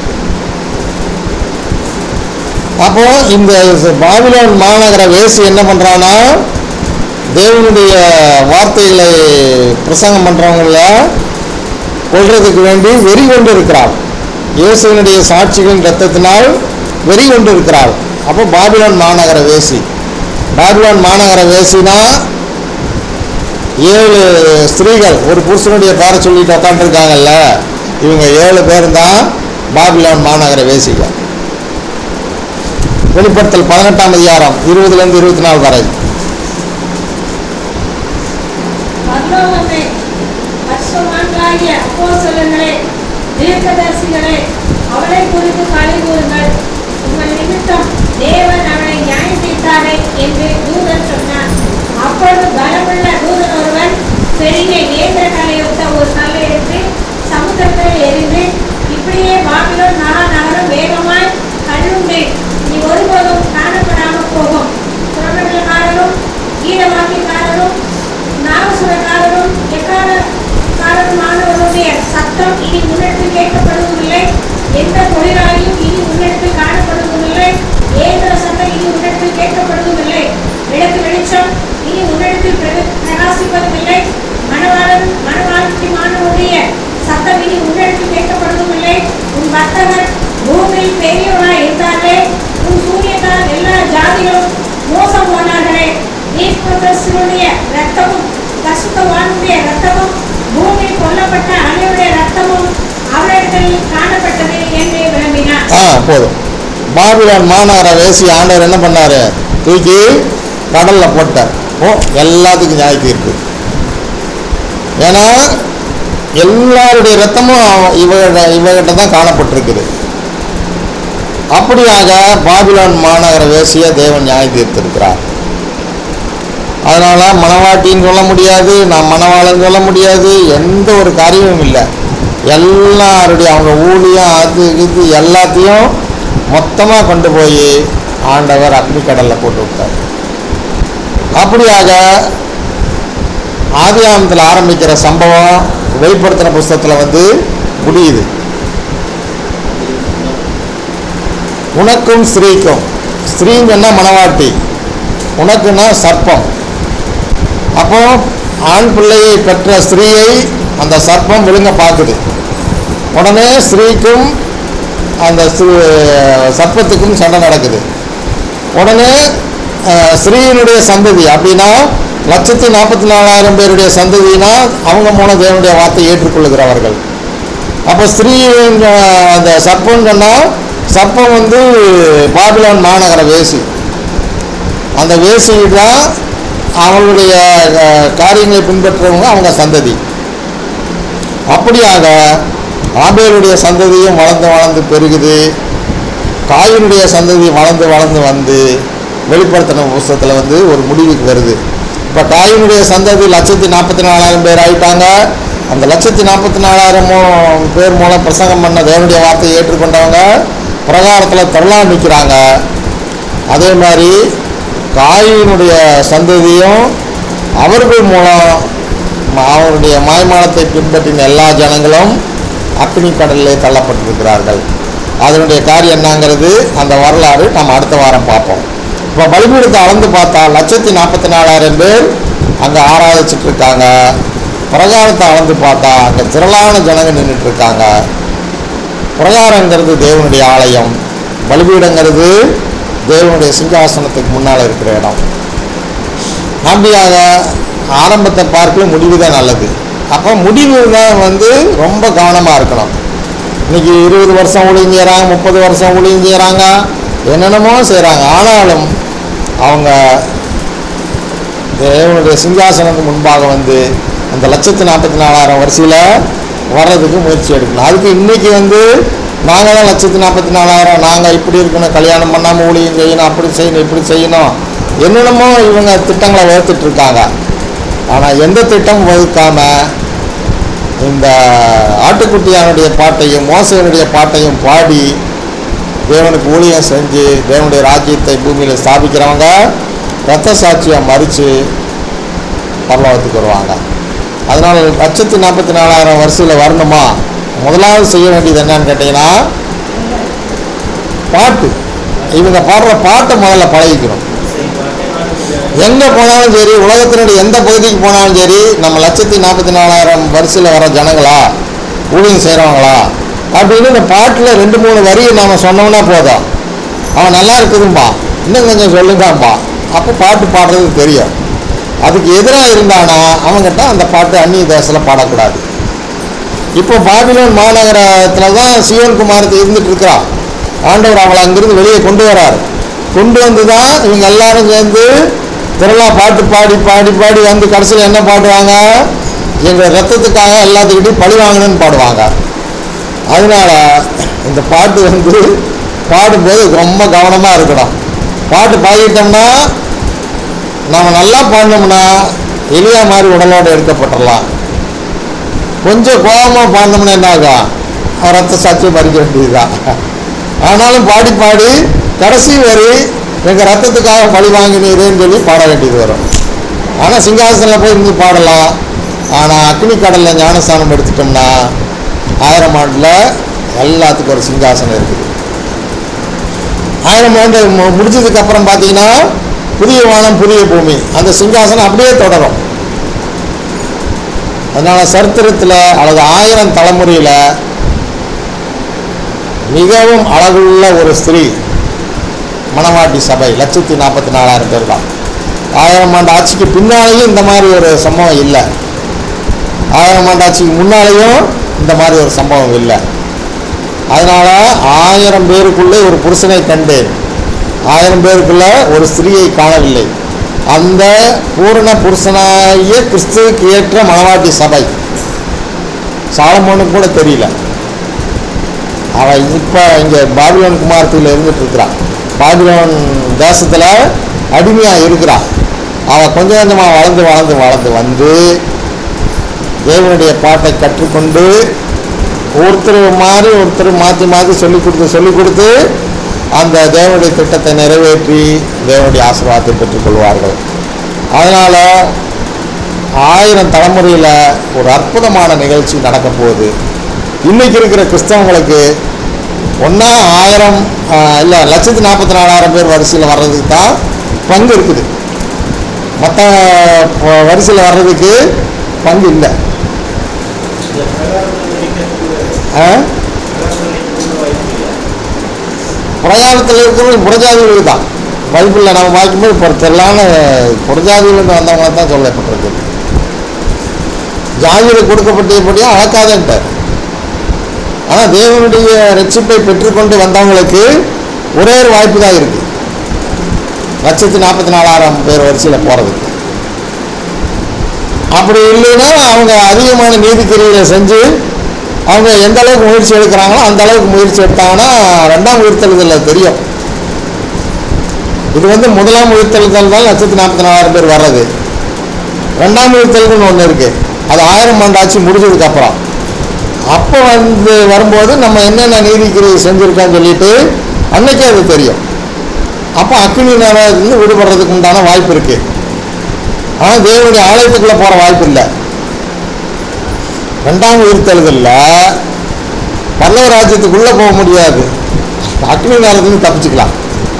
அப்போ இந்த பாபிலோன் மாநகர வேசி என்ன பண்றானா தேவனுடைய வார்த்தைகளை பிரசங்கம் பண்றவங்கள கொள்றதுக்கு வேண்டி வெறி கொண்டு இருக்கிறாள் இயேசுவினுடைய சாட்சிகளின் ரத்தத்தினால் வெறி கொண்டு இருக்கிறாள் அப்போ பாபிலோன் மாநகர வேசி பாபிலோன் மாநகர வேசினா ஏழு ஸ்திரீகள் ஒரு புருஷனுடைய பேரை சொல்லிட்டு உட்காந்துருக்காங்கல்ல இவங்க ஏழு பேரும் தான் பாபிலோன் மாநகர வேசிகள் வெளிப்படுத்தல் பதினெட்டாம் அதிகாரம் இருபதுலேருந்து இருபத்தி நாலு வரை பரலோகமே பரிசுத்தவான்களாகிய அப்போஸ்தலர்களே தீர்க்கதரிசிகளே அவளை குறித்து களி கூறுங்கள் உங்கள் நிமித்தம் தேவன் அவளை நியாயம் தீர்த்தாரே என்று தூதன் சொன்னார் அப்பொழுது பலமுள்ள தூதன் ஒருவன் பெரிய ஏந்திர கலையொத்த ஒரு கல்லை எடுத்து சமுத்திரத்தில் எரிந்து இப்படியே பாபிலோன் மகா நகரம் வேகமாய் கண்ணுண்டே நீ ஒருபோதும் காணப்படாமல் போகும் புறமண்டலக்காரரும் கீழவாக்கியக்காரரும் நாகசுரக்காரரும் எக்காரக்காரருமானவருடைய சத்தம் இனி முன்னெடுத்து கேட்கப்படுவதில்லை எந்த தொழிலாளியும் இனி முன்னெடுத்து காணப்படுவதில்லை ஏந்திர சத்தம் இனி முன்னெடுத்து கேட்கப்படுவதில்லை விளக்கு வெளிச்சம் இனி முன்னெடுத்து பிர- பிரகாசிப்பதுமில்லை மணவாளன் மணவாழ்த்திமானவருடைய சத்தம் இனி முன்னெடுத்து கேட்கப்படுவதில்லை உன் வர்த்தகர் பூமியில் பெரியவராய் இருந்தார்களே உன் சூரியத்தால் எல்லா ஜாதிகளும் மோசம் போனார்களே தீர்க்கதரிசிகளுடைய ரத்தமும் பசுத்தவானுடைய ரத்தமும் பூமியில் கொல்லப்பட்ட அனைவருடைய ரத்தமும் அவரிடத்தில் காணப்பட்டது என்று விளம்பினார் ஆ போதும் பாபிலோன் மாநகர வேசி ஆண்டவர் என்ன பண்ணாரு தூக்கி கடல்ல போட்டார் ஓ எல்லாத்துக்கும் நியாய தீர்ப்பு ஏன்னா எல்லாருடைய ரத்தமும் அவ- இவகிட்ட இவகிட்ட தான் காணப்பட்டிருக்குது அப்படியாக பாபிலோன் மாநகர வேசிய தேவன் நியாய தீர்த்திருக்கிறார் அதனால மணவாட்டின்னு சொல்ல முடியாது நான் மணவாளன் சொல்ல முடியாது எந்த ஒரு காரியமும் இல்லை எல்லாருடைய அவங்க ஊழியம் அது இது எல்லாத்தையும் மொத்தமாக கொண்டு போய் ஆண்டவர் அக்னி கடலில் போட்டு விட்டார் அப்படியாக ஆதியாமத்தில் ஆரம்பிக்கிற சம்பவம் வெளிப்படுத்தின புஸ்தகத்தில் வந்து முடியுது உனக்கும் ஸ்திரீக்கும் ஸ்திரீங்கன்னா மணவாட்டி உனக்குன்னா சர்ப்பம் அப்போ ஆண் பிள்ளையை பெற்ற ஸ்திரீயை அந்த சர்ப்பம் விழுங்க பார்க்குது உடனே ஸ்திரீக்கும் அந்த ஸ்திரீ- சர்ப்பத்துக்கும் சண்டை நடக்குது உடனே அஹ், ஸ்திரீயினுடைய சந்ததி அப்படின்னா லட்சத்தி நாற்பத்தி நாலாயிரம் பேருடைய சந்ததினா அவங்க மூலம் தேவனுடைய வார்த்தையை ஏற்றுக்கொள்ளுகிறவர்கள் அப்போ ஸ்திரீயின் அஹ், அந்த சர்ப்பம் சொன்னால் சர்ப்பம் வந்து பாபிலோன் மாநகர வேசி அந்த வேசி தான் அவங்களுடைய அஹ், காரியங்களை பின்பற்றுறவங்க அவங்க சந்ததி அப்படியாக ஆபேலுடைய சந்ததியும் வளர்ந்து வளர்ந்து பெருகுது காயினுடைய சந்ததி வளர்ந்து வளர்ந்து வந்து வெளிப்படுத்தின புஸ்தகத்தில் வந்து ஒரு முடிவுக்கு வருது இப்போ காயினுடைய சந்ததி லட்சத்தி நாற்பத்தி நாலாயிரம் பேர் ஆயிட்டாங்க அந்த லட்சத்தி நாற்பத்தி நாலாயிரம் பேர் மூலம் பிரசங்கம் பண்ண தேவனுடைய வார்த்தையை ஏற்றுக்கொண்டவங்க பிரகாரத்தில் திரளா நிற்கிறாங்க அதே மாதிரி காயினுடைய சந்ததியும் அவர்கள் மூலம் ம- அவருடைய மாய்மாலத்தை பின்பற்றின எல்லா ஜனங்களும் அக்னி கடலிலே தள்ளப்பட்டிருக்கிறார்கள் அதனுடைய காரியம் என்னங்கிறது அந்த வரலாறு நம்ம அடுத்த வாரம் பார்ப்போம் இப்போ பலிபீடத்தை அளந்து பார்த்தா லட்சத்தி நாற்பத்தி நாலாயிரம் பேர் அங்கே ஆராதிச்சிட்டு இருக்காங்க பிரகாரத்தை அளந்து பார்த்தா அங்கே திரளான ஜனங்க நின்றுட்டு இருக்காங்க பிரகாரங்கிறது தேவனுடைய ஆலயம் பலிபீடங்கிறது தேவனுடைய சிங்காசனத்துக்கு முன்னால் இருக்கிற இடம் அப்படியாக ஆரம்பத்தை பார்க்கல முடிவு தான் நல்லது அப்போ முடிவு தான் வந்து ரொம்ப கவனமாக இருக்கணும் இன்னைக்கு இருபது வருஷம் ஊழியம் செய்கிறாங்க முப்பது வருஷம் ஊழியம் செய்கிறாங்க என்னென்னமோ செய்கிறாங்க ஆனாலும் அவங்க தேவனுடைய சிங்காசனத்துக்கு முன்பாக வந்து அந்த லட்சத்து நாற்பத்தி நாலாயிரம் வரிசையில் வர்றதுக்கு முயற்சி எடுக்கணும் அதுக்கு இன்னைக்கு வந்து நாங்கள் தான் லட்சத்து நாற்பத்தி நாலாயிரம் நாங்கள் இப்படி இருக்கணும் கல்யாணம் பண்ணாமல் ஊழியம் செய்யணும் அப்படி செய்யணும் இப்படி செய்யணும் என்னென்னமோ இவங்க திட்டங்களை வகுத்துட்டு இருக்காங்க ஆனால் எந்த திட்டமும் வகுக்காம இந்த ஆட்டுக்குட்டியானுடைய பாட்டையும் மோசையனுடைய பாட்டையும் பாடி தேவனுக்கு ஊழியம் செஞ்சு தேவனுடைய ராஜ்யத்தை பூமியில் ஸ்தாபிக்கிறவங்க ரத்த சாட்சியை மறித்து பரலோகத்துக்கு வருவாங்க அதனால் லட்சத்தி நாற்பத்தி நாலாயிரம் வரிசையில் வரணுமா முதலாவது செய்ய வேண்டியது என்னன்னு கேட்டிங்கன்னா பாட்டு இவங்க பாடுற பாட்டை முதல்ல பழகிக்கணும் எங்கே போனாலும் சரி உலகத்தினுடைய எந்த பகுதிக்கு போனாலும் சரி நம்ம லட்சத்தி நாற்பத்தி நாலாயிரம் வரிசையில் வர ஜனங்களா ஊழியம் செய்கிறவங்களா அப்படின்னு இந்த பாட்டில் ரெண்டு மூணு வரியை நாம் சொன்னோம்னா போதும் அவன் நல்லா இருக்குதும்பா இன்னும் கொஞ்சம் சொல்லுங்கப்பா அப்போ பாட்டு பாடுறது தெரியும் அதுக்கு எதிராக இருந்தானா அவங்ககிட்ட அந்த பாட்டு அந்நிய தேசத்தில் பாடக்கூடாது இப்போ பாபிலோன் மாநகரத்தில் தான் சியோன் குமாரத்தை இருந்துட்டு இருக்கிறா ஆண்டவர் அவளை அங்கிருந்து வெளியே கொண்டு வரார் கொண்டு வந்து தான் இவங்க எல்லாரும் சேர்ந்து திரளா பாட்டு பாடி பாடி பாடி வந்து கடைசியில் என்ன பாடுவாங்க எங்கள் ரத்தத்துக்காக எல்லாத்துக்கிட்டையும் பழி வாங்கணும்னு பாடுவாங்க அதனால இந்த பாட்டு வந்து பாடும்போது ரொம்ப கவனமாக இருக்கணும் பாட்டு பாடிட்டோம்னா நம்ம நல்லா பாடினோம்னா எலியா மாதிரி உடலோடு எடுக்கப்பட்டுடலாம் கொஞ்சம் கோபமாக பாடினோம்னா என்ன ஆகும் ரத்த சாட்சியை பறிக்க வேண்டியதுதான் ஆனாலும் பாடி பாடி கடைசி வரி எங்கள் ரத்தத்துக்காக பழி வாங்கினீரேன்னு சொல்லி பாட வேண்டியது வரும் ஆனால் சிங்காசனில் போய் இருந்து பாடலாம் ஆனால் அக்னி கடலில் ஞானஸ்தானம் எடுத்துட்டோம்னா ஆயிரம் ஆண்டில் எல்லாத்துக்கும் ஒரு சிங்காசனம் இருக்குது ஆயிரம் ஆண்டு மு- முடிஞ்சதுக்கு அப்புறம் பார்த்தீங்கன்னா புதிய வானம் புதிய பூமி அந்த சிங்காசனம் அப்படியே தொடரும் அதனால சரித்திரத்தில் அல்லது ஆயிரம் தலைமுறையில் மிகவும் அழகுள்ள ஒரு ஸ்திரீ மணவாட்டி சபை லட்சத்தி நாற்பத்தி நாலாயிரம் பேர் தான் ஆயிரம் ஆண்டு ஆட்சிக்கு பின்னாலேயும் இந்த மாதிரி ஒரு சம்பவம் இல்லை ஆயிரம் ஆண்டு ஆட்சிக்கு முன்னாலேயும் இந்த மாதிரி ஒரு சம்பவம் இல்லை அதனால ஆயிரம் பேருக்குள்ளே ஒரு புருஷனை கண்டேன் ஆயிரம் பேருக்குள்ள ஒரு ஸ்திரீயை காணவில்லை அந்த பூரண புருஷனாகிய கிறிஸ்துவுக்கு ஏற்ற மணவாட்டி சபை சாலமோனுக்கு கூட தெரியல அவன் இப்போ இங்கே பாபிலோன் குமாரத்தில் இருந்துட்டு இருக்கிறான் பாபிலோன் தேசத்தில் அடிமையாக இருக்கிறான் அவன் கொஞ்சம் கொஞ்சமாக வளர்ந்து வளர்ந்து வளர்ந்து வந்து தேவனுடைய பாட்டை கற்றுக்கொண்டு ஒருத்தர் மாதிரி ஒருத்தர் மாற்றி மாற்றி சொல்லி கொடுத்து சொல்லி கொடுத்து அந்த தேவனுடைய திட்டத்தை நிறைவேற்றி தேவனுடைய ஆசீர்வாதத்தை பெற்றுக்கொள்வார்கள் அதனால் ஆயிரம் தலைமுறையில் ஒரு அற்புதமான நிகழ்ச்சி நடக்க போகுது இன்னைக்கு இருக்கிற கிறிஸ்தவங்களுக்கு ஒன்றா ஆயிரம் இல்லை லட்சத்தி நாற்பத்தி நாலாயிரம் பேர் வரிசையில் வர்றதுக்கு தான் பங்கு இருக்குது மற்ற வரிசையில் வர்றதுக்கு பங்கு இல்லை இந்த பிரகாரத்தில் நினைக்கிறதுக்கு ஆ? பிரகாரத்தில் நினைக்கிறதுக்கு வாய்ப்பு இல்லை பிரயாணத்தில் இருக்கிறவங்க புறஜாதிகள் தான் பைபிளில் நம்ம பார்க்கும்போது இப்போ தெரியலான புறஜாதியிலிருந்து வந்தவங்கள தான் சொல்லப்பட்டிருக்கு ஜாதியில் கொடுக்கப்பட்டபடியாக அளக்காதன்ட்டார் ஆனால் தேவனுடைய ரட்சிப்பை பெற்றுக்கொண்டு வந்தவங்களுக்கு ஒரே ஒரு வாய்ப்பு தான் இருக்குது லட்சத்தி நாற்பத்தி நாலாயிரம் பேர் வரிசையில் போகிறதுக்கு அப்படி இல்லைன்னா அவங்க அதிகமான நீதிக்கிரிகளை செஞ்சு அவங்க எந்த அளவுக்கு முயற்சி எடுக்கிறாங்களோ அந்த அளவுக்கு முயற்சி எடுத்தாங்கன்னா ரெண்டாம் உயிர்த்தெழுதலில் தெரியும் இது வந்து முதலாம் உயிர்த்தெழுதல் தான் லட்சத்தி நாற்பத்தி நாலாயிரம் பேர் வர்றது ரெண்டாம் உயிர்த்தெழுதல்னு ஒன்று இருக்குது அது ஆயிரம் ஆண்டு ஆட்சி முடிஞ்சதுக்கு அப்புறம் அப்போ வந்து வரும்போது நம்ம என்னென்ன நீதிக்கிரியை செஞ்சுருக்கோம்னு சொல்லிட்டு அன்னைக்கே அது தெரியும் அப்போ அக்னி நேரத்துலேருந்து விடுபடுறதுக்கு உண்டான வாய்ப்பு இருக்குது ஆனால் தேவனுடைய ஆலயத்துக்குள்ளே போகிற வாய்ப்பு இல்லை ரெண்டாம் உயிர்த்தெழுதலில் பல்லவ ராஜ்யத்துக்குள்ளே போக முடியாது அக்னி நேரத்துலேருந்து தப்பிச்சுக்கலாம்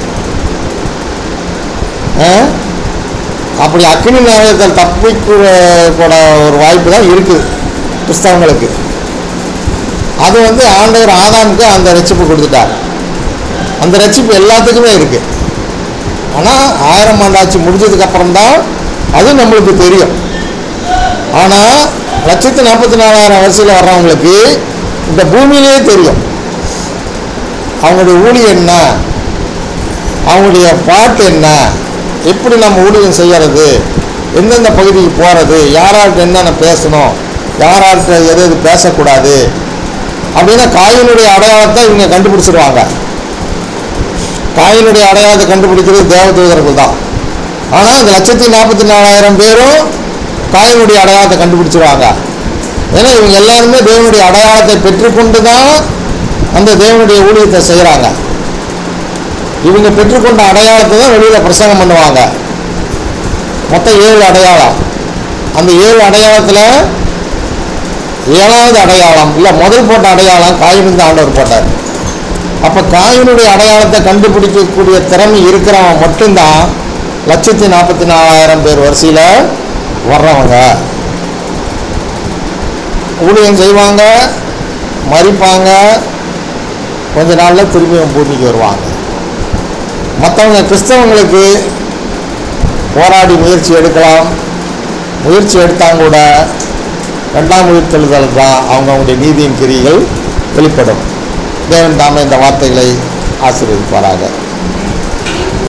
ஆ? அப்படி அக்னி நேரத்தில் தப்பிக்கூட ஒரு வாய்ப்பு தான் இருக்குது கிறிஸ்தவங்களுக்கு அது வந்து ஆண்டவர் ஆதாமுக்கு அந்த ரட்சிப்பு கொடுத்துட்டார் அந்த ரட்சிப்பு எல்லாத்துக்குமே இருக்குது ஆனால் ஆயிரம் ஆண்டாட்சி முடிஞ்சதுக்கு அப்புறம் தான் அது நம்மளுக்கு தெரியும் ஆனால் லட்சத்து நாற்பத்தி நாலாயிரம் வரிசையில் வர்றவங்களுக்கு இந்த பூமியிலேயே தெரியும் அவங்களுடைய ஊழியம் என்ன அவங்களுடைய பாட்டு என்ன எப்படி நம்ம ஊழியம் செய்யறது எந்தெந்த பகுதிக்கு போகிறது யாரார்கிட்ட என்னென்ன பேசணும் யாரார்கிட்ட எது எது பேசக்கூடாது அப்படின்னா காயினுடைய அடையாளத்தை இவங்க கண்டுபிடிச்சிருவாங்க காயினுடைய அடையாளத்தை கண்டுபிடிக்கிறது தேவதூதர்கள் தான் ஆனால் இந்த லட்சத்தி நாற்பத்தி நாலாயிரம் பேரும் காயினுடைய அடையாளத்தை கண்டுபிடிச்சிருவாங்க ஏன்னா இவங்க எல்லாருமே தேவனுடைய அடையாளத்தை பெற்றுக்கொண்டு தான் அந்த தேவனுடைய ஊழியத்தை செய்கிறாங்க இவங்க பெற்றுக்கொண்ட அடையாளத்தை தான் வெளியில் பிரசங்கம் பண்ணுவாங்க மொத்தம் ஏழு அடையாளம் அந்த ஏழு அடையாளத்தில் ஏழாவது அடையாளம் இல்லை முதல் போட்ட அடையாளம் காயினுக்கு ஆண்டவர் போட்டார் அப்போ காயினுடைய அடையாளத்தை கண்டுபிடிக்கக்கூடிய திறமை இருக்கிறவன் மட்டும்தான் லட்சத்தி நாற்பத்தி நாலாயிரம் பேர் வரிசையில் வர்றவங்க ஊழியம் செய்வாங்க மறிப்பாங்க கொஞ்ச நாளில் திரும்பியும் பூமிக்கு வருவாங்க மற்றவங்க கிறிஸ்தவங்களுக்கு போராடி முயற்சி எடுக்கலாம் முயற்சி எடுத்தாங்க கூட ரெண்டாம் உயிர்த்தெழுதல் தான் அவங்கவுங்களுடைய நீதியின் கிரிகள் வெளிப்படும் தேவன் தாமே இந்த வார்த்தைகளை ஆசீர்வதிப்பாராக